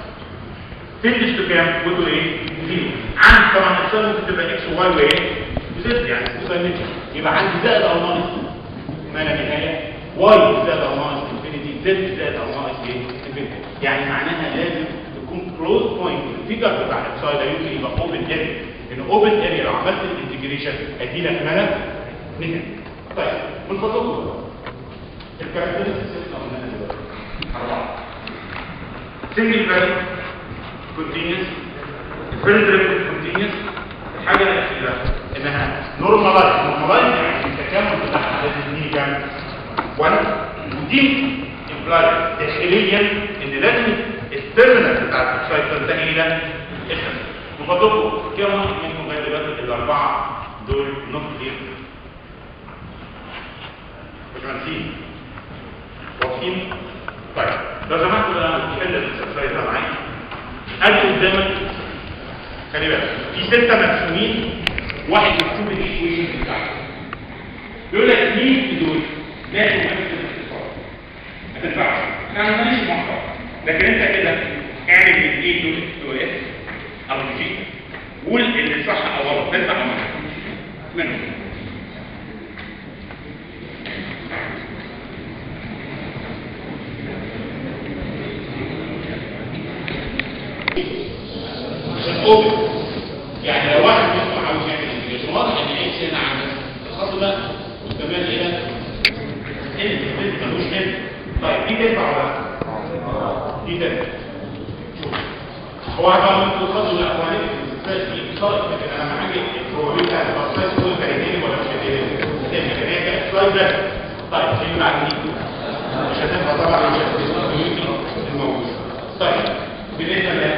تندس بكام وتقول ايه زيرو عندي طبعا الابصاري ممكن تبقى اكس وواي وايه وزد يعني كوساين يبقى عندي زائد او ناقص ما لا نهايه واي زائد او ناقص انفينيتي زد زائد او ناقص ايه انفينيتي يعني معناها لازم تكون كلوز بوينت الفيجر بتاع الابصاري ده يمكن يبقى اوبن اريا ان اوبن اريا لو عملت الانتجريشن ادي لك ملك نهائي طيب من فضلكم الكاركترستكس اللي قلناها دلوقتي أربعة single value continuous different derivative continuous الحاجة الأخيرة إنها normalize normalize يعني التكامل بتاعها لازم يجي كام؟ 1 ودي implied داخليا إن لازم التيرمينال بتاع السايكل تنتهي إلى اسم وفضلكم كم واحد منكم لغاية دلوقتي الأربعة دول نوت كلير مش مهندسين واضحين؟ طيب لو سمحت بقى تحل الاكسرسايز ده معايا ادي قدامك خلي بالك في ستة مقسومين واحد مكتوب الايكويشن بتاعته بيقول لك مين في دول لازم نفس الاختصار ما تنفعش احنا ما عندناش محتوى لكن انت كده اعمل من ايه دول دول اس او جي قول اللي صح او غلط تنفع او ما تنفعش منهم الاوبن يعني لو واحد منكم عاوز يعمل انتجريشن واضح ان اكس هنا عندك الخط ده مستمر الى ان ملوش ان طيب دي تنفع ولا لا؟ دي تنفع شوف هو عباره عن الخط ولا هو هنكتب دي صارت لكن انا لما هاجي البروبابيلتي بتاعت البارسايز كل هيديني ولا مش هيديني؟ هتديني لكن هي كانت سلايد بس طيب اللي بعد دي مش هتبقى طبعا مش هتبقى الموجود طيب بالنسبه ل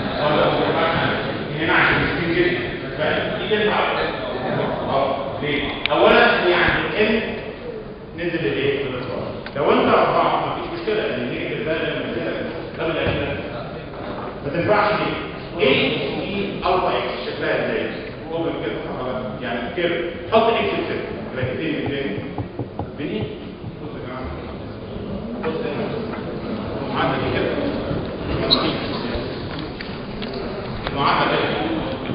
هنا عشان مسكين جدا فدي تنفع اه ليه؟ اولا هي عند الام نزل الايه؟ الاصفار لو انت اربعه مفيش مشكله لان هي ده لما نزلت قبل الاخير ما تنفعش ليه؟ ايه في الفا اكس شكلها ازاي؟ اوبن كده صح ولا لا؟ يعني كده حط اكس كده براكتين اثنين بني بص يا جماعه بص هنا المعادله دي كده المعادله كده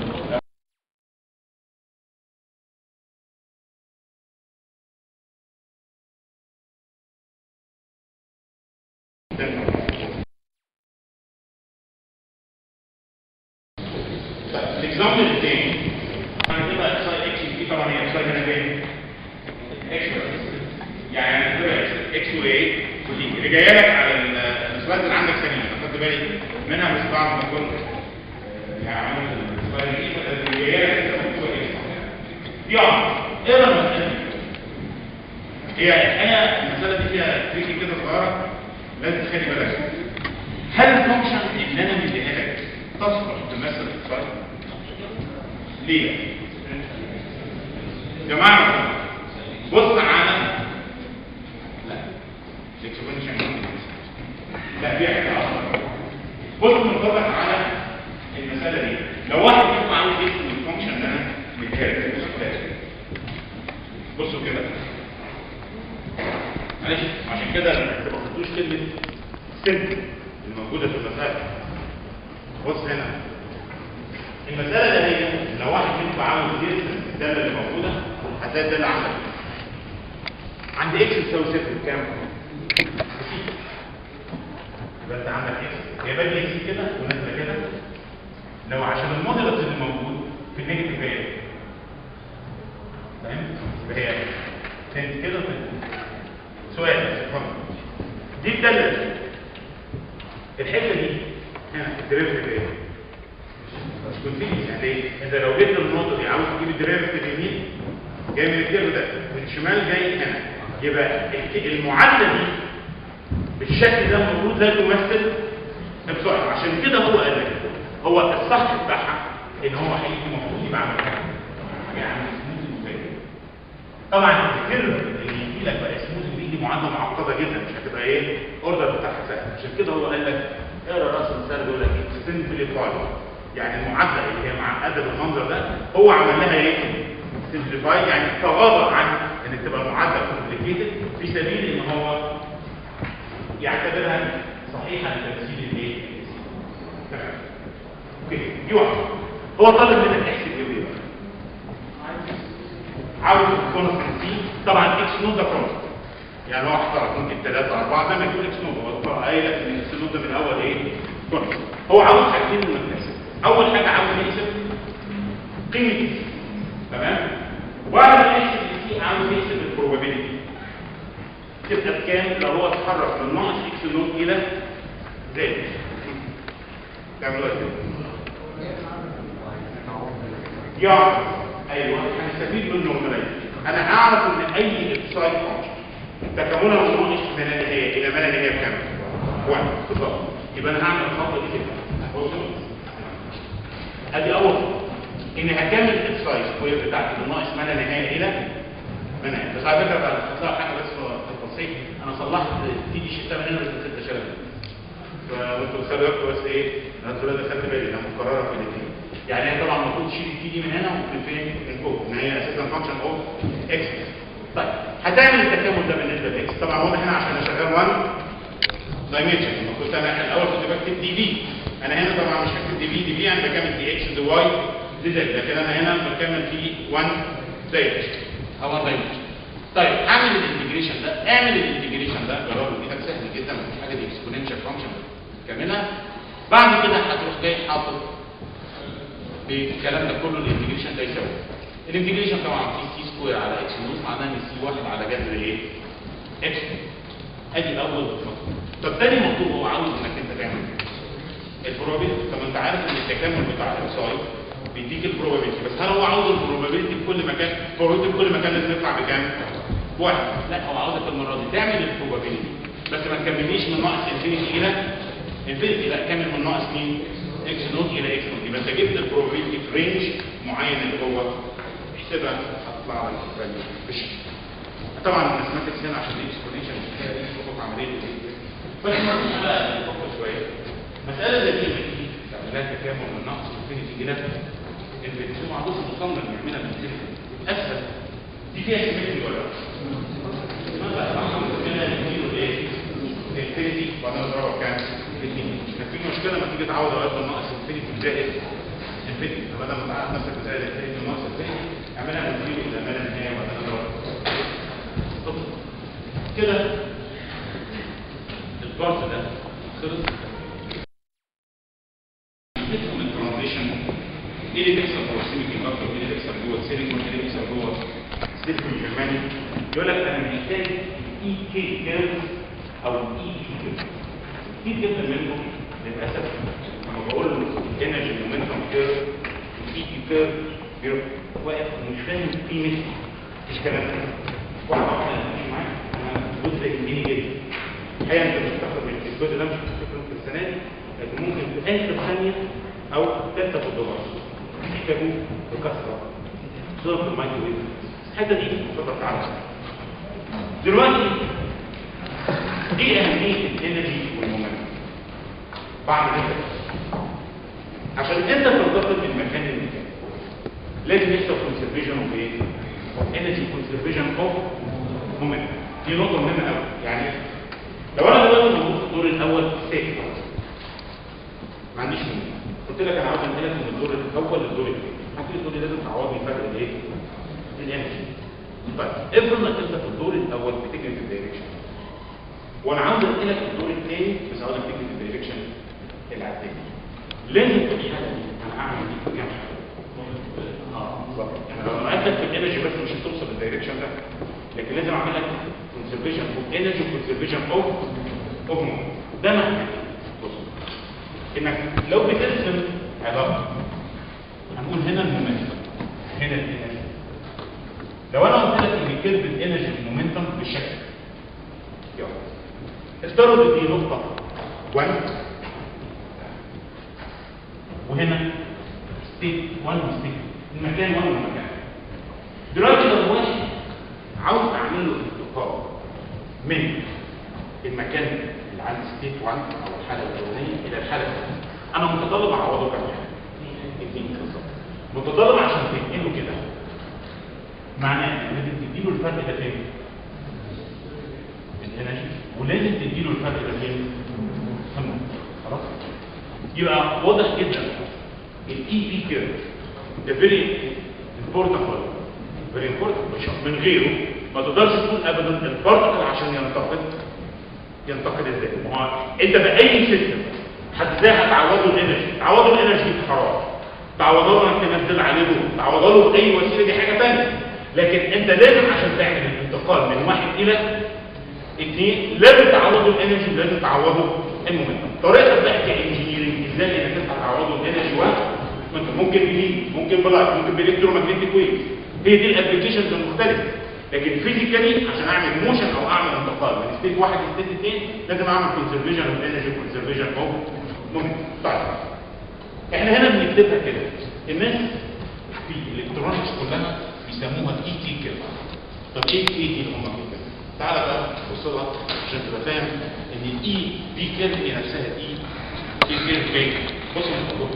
الاكزامبل الثاني هنبقى اكسايد اكس دي طبعا هي اكسايد هنا جاي اكس يعني هتبقى اكس واي ودي اللي جايه لك على السلايد اللي عندك ثانيه خدت بالي منها بس بعد ما كنت يعني السلايد دي اللي جايه لك انت مكتوبه اكس دي اه ايه المساله دي؟ هي الحقيقه المساله دي فيها تريكي كده صغيره لازم تخلي بالك هل الفانكشن اللي انا مديها لك تصلح تمثل السلايد؟ ليه؟ يا جماعه بص على لا الاكسبوننشال لا في حاجه اخرى بص من فضلك على المساله دي لو واحد فيكم عاوز يكتب الفانكشن اللي انا مديها لك بصوا كده معلش عشان كده ما تاخدوش كلمه سمبل الموجوده في المساله بص هنا المسألة ده هي لو واحد منكم عاوز يرسم الدالة اللي موجودة هتلاقي الدالة عندك عند اكس تساوي صفر بكام؟ يبقى انت عندك اكس هي بادئة اكس كده ونازلة كده لو عشان الموديلز اللي موجود في النيجاتيف هي فاهم؟ يبقى هي تنت كده وتنت سؤال اتفضل دي الدالة دي الحتة دي هنا الدريفت ايه؟ مش كونتينيوس يعني ايه؟ انت لو جبت النقطه دي عاوز تجيب الدريفت اليمين جاي من الكيرف ده والشمال جاي هنا يبقى المعادله دي بالشكل ده المفروض لا تمثل بسرعه عشان كده هو قال لك هو الصح بتاعها ان هو هيجي المفروض يبقى عامل حاجه يعني سموث ازاي طبعا الكيرف اللي يجي لك بقى سموث دي دي معادله معقده جدا مش هتبقى ايه اوردر بتاعها سهل عشان كده هو قال لك اقرا راس المثال بيقول لك سمبليفاي يعني المعادله اللي هي معقده بالمنظر ده هو عمل لها ايه؟ سمبليفاي يعني تغاضى عن ان تبقى معادله كومبليكيتد في سبيل ان هو يعتبرها صحيحه لتمثيل الايه؟ تمام اوكي دي واحده هو طالب منك تحسب ايه بقى؟ عاوز كونستنت سي طبعا اكس نوت ده كونستنت يعني هو احترق ممكن 3 4 ده ما يكون اكس نوت هو قايل لك ان اكس نوت ده من الاول ايه؟ كونستنت هو عاوز حاجتين من المكتسب اول حاجه عاوز يحسب قيمه السي تمام وبعد ما يحسب السي عاوز يحسب البروبابيلتي تبقى بكام لو هو اتحرك من ناقص اكس نوت الى زائد تعملوا ايه يا ايوه هنستفيد منه من انا اعرف ان اي ابسايد تكاملها من ناقص من النهايه الى ما لا نهايه بكام واحد بالظبط يبقى انا هعمل الخطوه دي كده بص ادي اول ان هكمل السايز سكوير بتاعتي بالناقص ما لا نهايه الى ما نهايه بس على فكره بعد اختصار حاجه بس في التصحيح انا صلحت تي دي شيت 8 بس ست شهور فانتوا خدوا بالكم بس ايه انا دلوقتي خدت بالي انها مكرره في الاثنين يعني هي طبعا المفروض تشيل التي دي من هنا ومن فين من فوق ان هي اساسا فانكشن اوف اكس طيب هتعمل التكامل ده بالنسبه لاكس طبعا واضح هنا عشان انا شغال 1 دايمنشن المفروض انا الاول كنت بكتب دي بي انا هنا طبعا مش هكتب دي بي دي بي انا بكمل دي اكس دي واي دي زد لكن انا هنا بكمل في 1 دايمنشن او دايمنشن طيب اعمل الانتجريشن ده اعمل الانتجريشن ده جربه بايدك سهل جدا مفيش حاجه دي اكسبوننشال فانكشن كاملها بعد كده هتروح جاي حاطط بالكلام ده كله الانتجريشن ده يساوي الانتجريشن طبعا في سي سكوير على اكس نوت معناها ان سي واحد على جذر ايه؟ اكس ادي اول مطلوب طب تاني مطلوب هو عاوز انك انت تعمل البروبابيلتي طب انت عارف ان التكامل بتاع الاكساي بيديك البروبابيلتي بس هل هو عاوز البروبابيلتي في كل مكان البروبابيلتي في كل مكان لازم تطلع بكام؟ واحد لا هو عاوزك المره دي تعمل البروبابيلتي بس ما تكمليش من ناقص انفينيتي الى انفينيتي لا كمل من ناقص مين اكس نوت الى اكس نوت يبقى انت جبت البروبابيلتي في رينج معين اللي هو احسبها هتطلع لك فاليو بالشكل طبعا الماثماتكس هنا عشان دي اكسبوننشال هي دي خطوط عمليه الايه فاحنا بقى نفكر شويه مساله زي دي لما تيجي تعمل لها تكامل من ناقص انفينيتي الى انفينيتي ما عندوش مصمم يعملها من انفينيتي اسهل دي فيها سيمتري ولا لا؟ ما بقى محمد هنا نديله ايه؟ انفينيتي وبعدين نضربها بكام؟ الاثنين كان في مشكله لما تيجي تعوض اوقات من ناقص انفينيتي زائد انفينيتي فبدل ما تعرف نفسك بزائد انفينيتي وناقص انفينيتي اعملها من زيرو الى ما لا نهايه وبعدين نضربها طب كده البارت ده خلص نفهم الترانزيشن ايه اللي بيحصل جوه السيمي كوندكتور ايه اللي بيحصل جوه السيليكون ايه اللي بيحصل جوه السيليكون الجرماني يقول لك انا محتاج اي كي كيرف او اي كي كيرف في جدا منهم للاسف لما بقول له انرجي مومنتوم كيرف اي كي كيرف بيروح واقف ومش فاهم قيمه الكلام ده واحده واحده مش معاك انا جزء يهمني جدا الحقيقه انت مش هتاخد من الجزء ده مش هتفتكره في السنه دي لكن ممكن في اخر ثانيه او ثالثه في الدولار تحتاجوا بكثره خصوصا في المايكروويف الحته دي تقدر تعرف دلوقتي ايه اهميه الانرجي والمومنتوم بعد كده عشان انت تنتقل من مكان لمكان لازم يحصل كونسرفيشن اوف ايه؟ انرجي كونسرفيشن اوف مومنتوم دي نقطه مهمه قوي يعني لو انا دلوقتي موجود في الدور الاول سيف ما عنديش مشكله قلت لك انا عاوز انقلك من الدور الاول للدور الثاني هتيجي تقول لي لازم تعوضني فرق الايه؟ الانرجي طيب افرض انك انت في الدور الاول بتجري في الدايركشن وانا عاوز انقلك الدور الثاني بس عاوز تجري في الدايركشن العكسي لازم في الحاله دي انا اعمل دي في كام حاجه اه بالظبط يعني لو نقلتك في الانرجي بس مش هتوصل للدايركشن ده لكن لازم اعمل لك كونسرفيشن اوف انرجي وكونسرفيشن اوف اوف مومنت ده معنى بص انك لو بترسم علاقه هنقول هنا المومنتم هنا الانرجي لو انا قلت لك ان كيرف الانرجي والمومنتم بالشكل يلا افترض ان دي نقطه 1 وهنا ستيت 1 وستيت المكان 1 والمكان دلوقتي لو واحد عاوز اعمل له انتقال من المكان اللي عند ستيت 1 او الحاله الاولانيه الى الحاله الثانيه انا متطلب اعوضه كام حاجه اثنين بالظبط متطلب عشان تنقله كده معناه لازم تديله الفرق ده فين الانرجي ولازم تديله الفرق ده فين في النقطة. خلاص يبقى واضح جدا الاي بي كيرف ده فيري امبورتنت فيري امبورتنت من غيره ما تقدرش تقول ابدا البارتكل عشان ينتقل ينتقل ازاي ما هو انت باي سيستم ازاي هتعوضه الانرجي تعوضه الانرجي بحراره تعوضه له انك تنزل عليه ضوء تعوضه له باي وسيله دي حاجه ثانيه لكن انت لازم عشان تعمل الانتقال من واحد الى اثنين لازم تعوضه الانرجي ولازم تعوضه المومنتم طريقه بقى كانجينيرنج ازاي انك انت هتعوضه الانرجي وانت ممكن بليد ممكن بلايت ممكن بالكترومagnetic ويف هي دي الابلكيشنز المختلفه لكن فيزيكالي عشان اعمل موشن او اعمل انتقال من ستيت واحد لستيت اثنين لازم اعمل كونسرفيشن اوف انرجي وكونسرفيشن اوف مومنتم طيب احنا هنا بنكتبها كده الناس في الالكترونكس كلها بيسموها اي تي كده طب ايه الاي تي اللي هم كده تعالى بقى بص لها عشان تبقى فاهم ان الاي دي كيرف هي نفسها اي دي كيرف جاي بص انا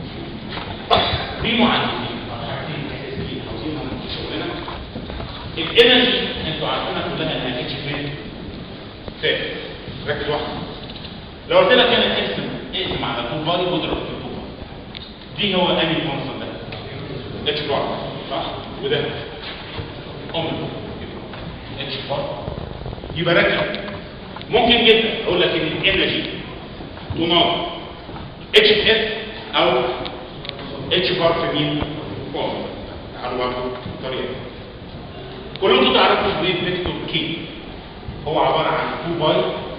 في معادلتين حاجتين اساسيين عاوزينهم في شغلنا الانرجي انتوا عارفينها كلها انها اتش فين ثابت ركز واحده لو قلت لك انا اقسم اقسم على 2 باي واضرب في 2 باي دي هو انهي كونستنت ده اتش بار صح وده اوميجا اتش بار يبقى ركز ممكن جدا اقول لك ان الانرجي تناظر اتش اس او اتش بار في مين كونستنت تعالوا برضه طريقه كلكم تعرفوا شريط فيكتور كي هو عباره عن 2 باي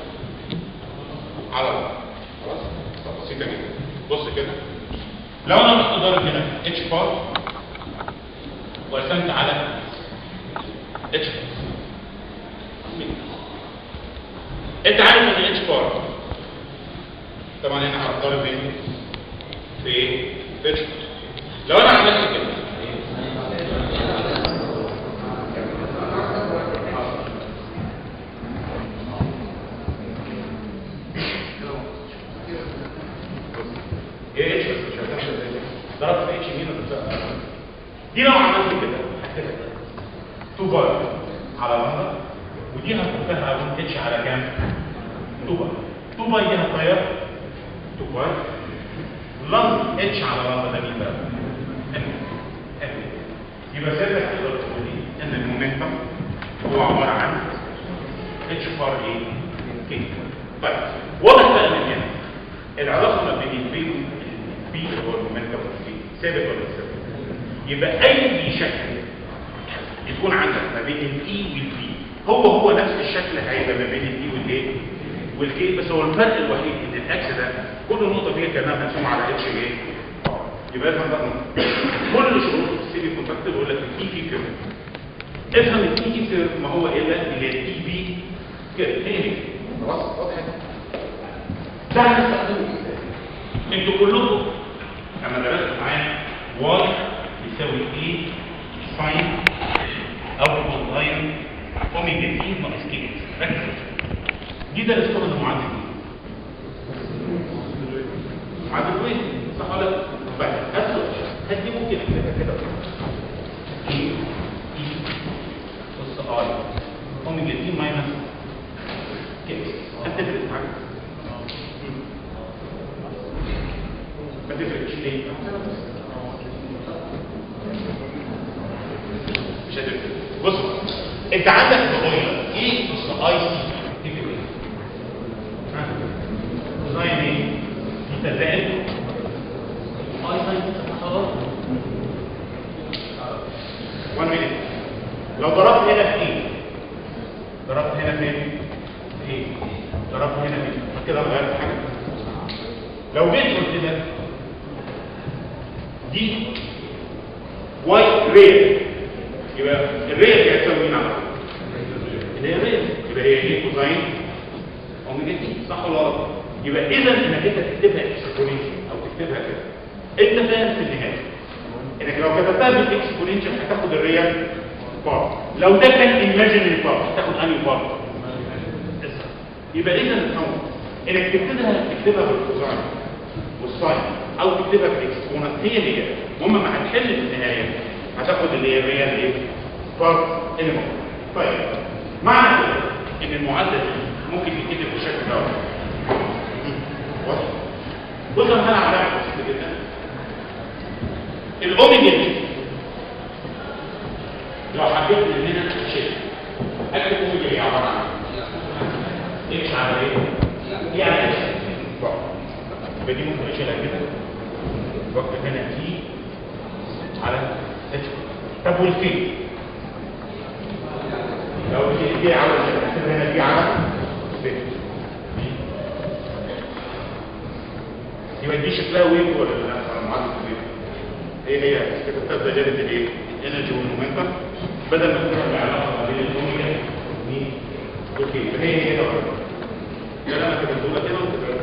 على بعض خلاص طب بسيطه جدا بص كده لو انا رحت ضارب هنا اتش بار وقسمت على اتش انت عارف ان اتش بار طبعا هنا هضطرب فين في اتش لو انا عملت كده ايه اتش بس مش هتعمل ازاي ضربت في اتش يمين ولا دي لو عملت كده هتبقى 2 بار على لمبه ودي هتحطها على اتش على كام 2 بار 2 باي دي هتغير 2 باي لمب اتش على لمبه ده مين بقى ان ان يبقى سيادتك تقدر تقولي ان المومنتم هو عباره عن اتش بار ايه كي طيب واضح بقى من هنا العلاقه ما بين البي البي اللي هو المومنتم والبي ثابت ولا مش ثابت يبقى اي شكل يكون عندك ما بين الاي والبي هو هو نفس الشكل هيبقى ما بين الاي والايه والكي بس هو الفرق الوحيد ان الاكس ده كل نقطه فيها كانها مرسومه على اتش ايه يبقى افهم بقى كل شروط السيمي كوندكتور يقول لك الاي في كيرف افهم الاي في كيرف ما هو الا اللي هي الاي بي كيرف هي هي خلاص واضح ده هنستخدمه ازاي انتوا كلكم لما درستوا معايا واي يساوي ايه ساين او كوزاين اوميجا تي ناقص كي ركز دي درستوها المعادله دي معادله كويس صح ولا لا؟ بس هاتوا هدي ممكن اكتبها كده اي اي بص اي اوميجا تي ماينس كي هتفرق معاك ما تفرقش ليه؟ مش هتفرق بص انت عندك تغير ايه بص اي سي تكتب ايه؟ ها؟ كوزاين ايه؟ دي تزائد اي ساين خلاص 1 مينيت لو ضربت هنا في ايه؟ ضربت هنا فين؟ في ايه؟ ضربت هنا فين؟ كده غيرت حاجه لو جيت قلت لك دي واي ريل يبقى الريل دي هتساوي مين على اللي هي ريل يبقى هي ايه كوزاين اوميجا تي صح ولا غلط يبقى اذا انك انت تكتبها اكسبوننشال او تكتبها كده انت فاهم في النهايه انك لو كتبتها بالاكسبوننشال هتاخد الريال بارت لو ده كان ايماجينري بارت هتاخد انهي بارت يبقى اذا الامر انك تكتبها تكتبها بالكوزاين والساين او تكتبها بالاكسبوننت هي هي المهم ما هتحل في النهايه هتاخد اللي هي الريال ايه بارت انيمال طيب معنى كده ان المعادله دي ممكن تتكتب بالشكل ده واضح بص انا هلعب لعبه بسيطه جدا الاوميجا دي لو حبيت من هنا شيء اكتب اوميجا ايه عباره عن اكس على ايه؟ ايه على اكس يبقى دي ممكن اشيلها كده واكتب هنا تي على اتش طب والفي لو دي دي عاوز اكتب هنا دي على في يبقى دي شكلها ويف ولا لا ولا معادله ويف هي هي كتبتها بجانب الايه الانرجي والمومنتم بدل ما تكون العلاقه ما بين الاوميجا مين اوكي فهي هي كده ده اللي انا كتبته لك كده وكده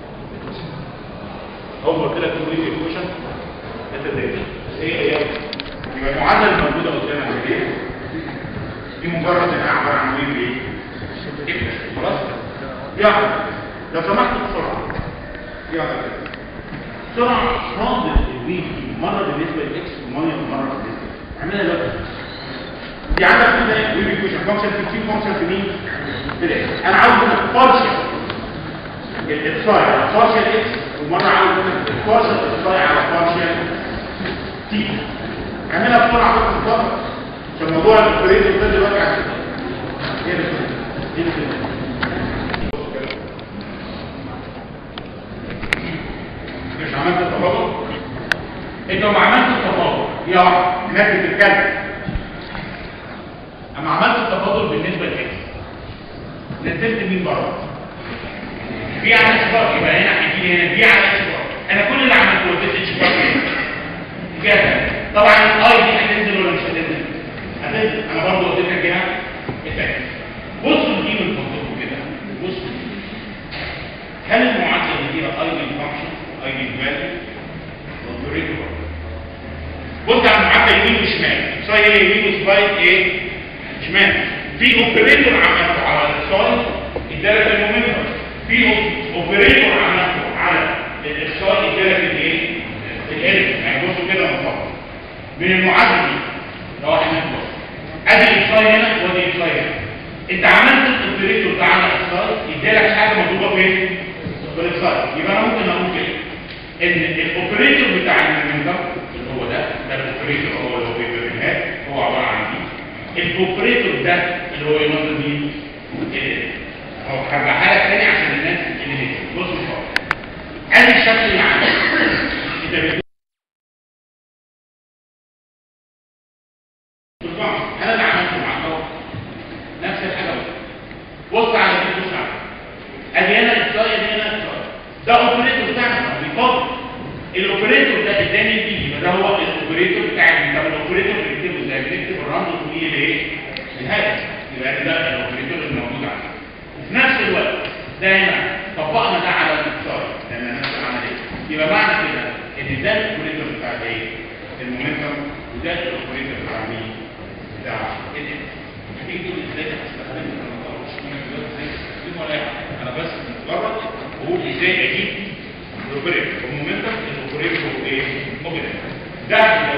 اول ما قلت لك الويف ايكويشن انت زي بس هي هي يبقى المعادله الموجوده قدامك دي دي مجرد انها عباره عن ويف ايه إكس. خلاص يعني لو سمحت بسرعه يعني كده بسرعه ناظر الويف دي مره بالنسبه للاكس ومره مره بالنسبه اعملها دلوقتي دي عندك كده ويف ايكويشن فانكشن في تي فانكشن في مين؟ في الاكس انا عاوز منك بارشل الاكساي على بارشل اكس ومره عاوز منك بارشل اكساي على بارشل تي اعملها بسرعه بس بالظبط عشان موضوع الفريد ده دلوقتي عشان ايه ده ايه ده مش عملت التفاضل انت لو عملت التفاضل يا الناس بتتكلم اما عملت التفاضل بالنسبه لاكس نزلت مين بره بي على اتش بار يبقى هنا هيجي لي هنا بي على اتش بار انا كل اللي عملته وديت اتش بار كده طبعا الاي دي هتنزل ولا مش هتنزل هتنزل انا برضه وديتها كده التاني بصوا دي من فضلكم كده بصوا واحده يمين وشمال اكساي هي يمين وسبايد ايه شمال في اوبريتور عملته على الاكساي ادالك المومنتم في اوبريتور عملته على الاكساي ادالك الايه الالف يعني بصوا كده من فوق من المعادله دي لو احنا نبص ادي اكساي هنا وادي اكساي هنا انت عملت الاوبريتور ده على اكساي ادالك حاجه مضروبه فين في الاكساي يبقى انا ممكن اقول كده ان الاوبريتور بتاع المومنتم اللي هو ده ده الاوبريتور هو اللي هو بيبقى هو عباره عن دي الاوبريتور ده اللي هو يمثل مين ال- هو هرجعها لك تاني عشان الناس اللي هنا بص فوق ادي الشكل اللي عندك انت بتقول بالظبط انا اللي عملته مع الطاقه نفس الحاجه بص بص على دي بص على دي. ادي هنا الاكساي ادي هنا الاكساي ده اوبريتور بتاعنا بيفضل الاوبريتور ده اداني دي يبقى ده هو الاوبريتور بتاع طب الاوبريتور اللي بنكتبه ازاي بنكتب الرمز الكلي لايه الهدف يبقى ده الاوبريتور اللي موجود عندنا وفي نفس الوقت ده هنا طبقنا ده على الاكساي لان نفس العمليه يبقى معنى كده ان ده الاوبريتور بتاع ايه المومنتم وده الاوبريتور بتاع مين بتاع ال هتيجي تقول ازاي هستخدم انا ما اعرفش انا دلوقتي ازاي استخدمه ولا أي حاجة. انا بس مجرد بقول ازاي اجيب الاوبريتور المومنتم الاوبريتور هو ايه مومنتم ده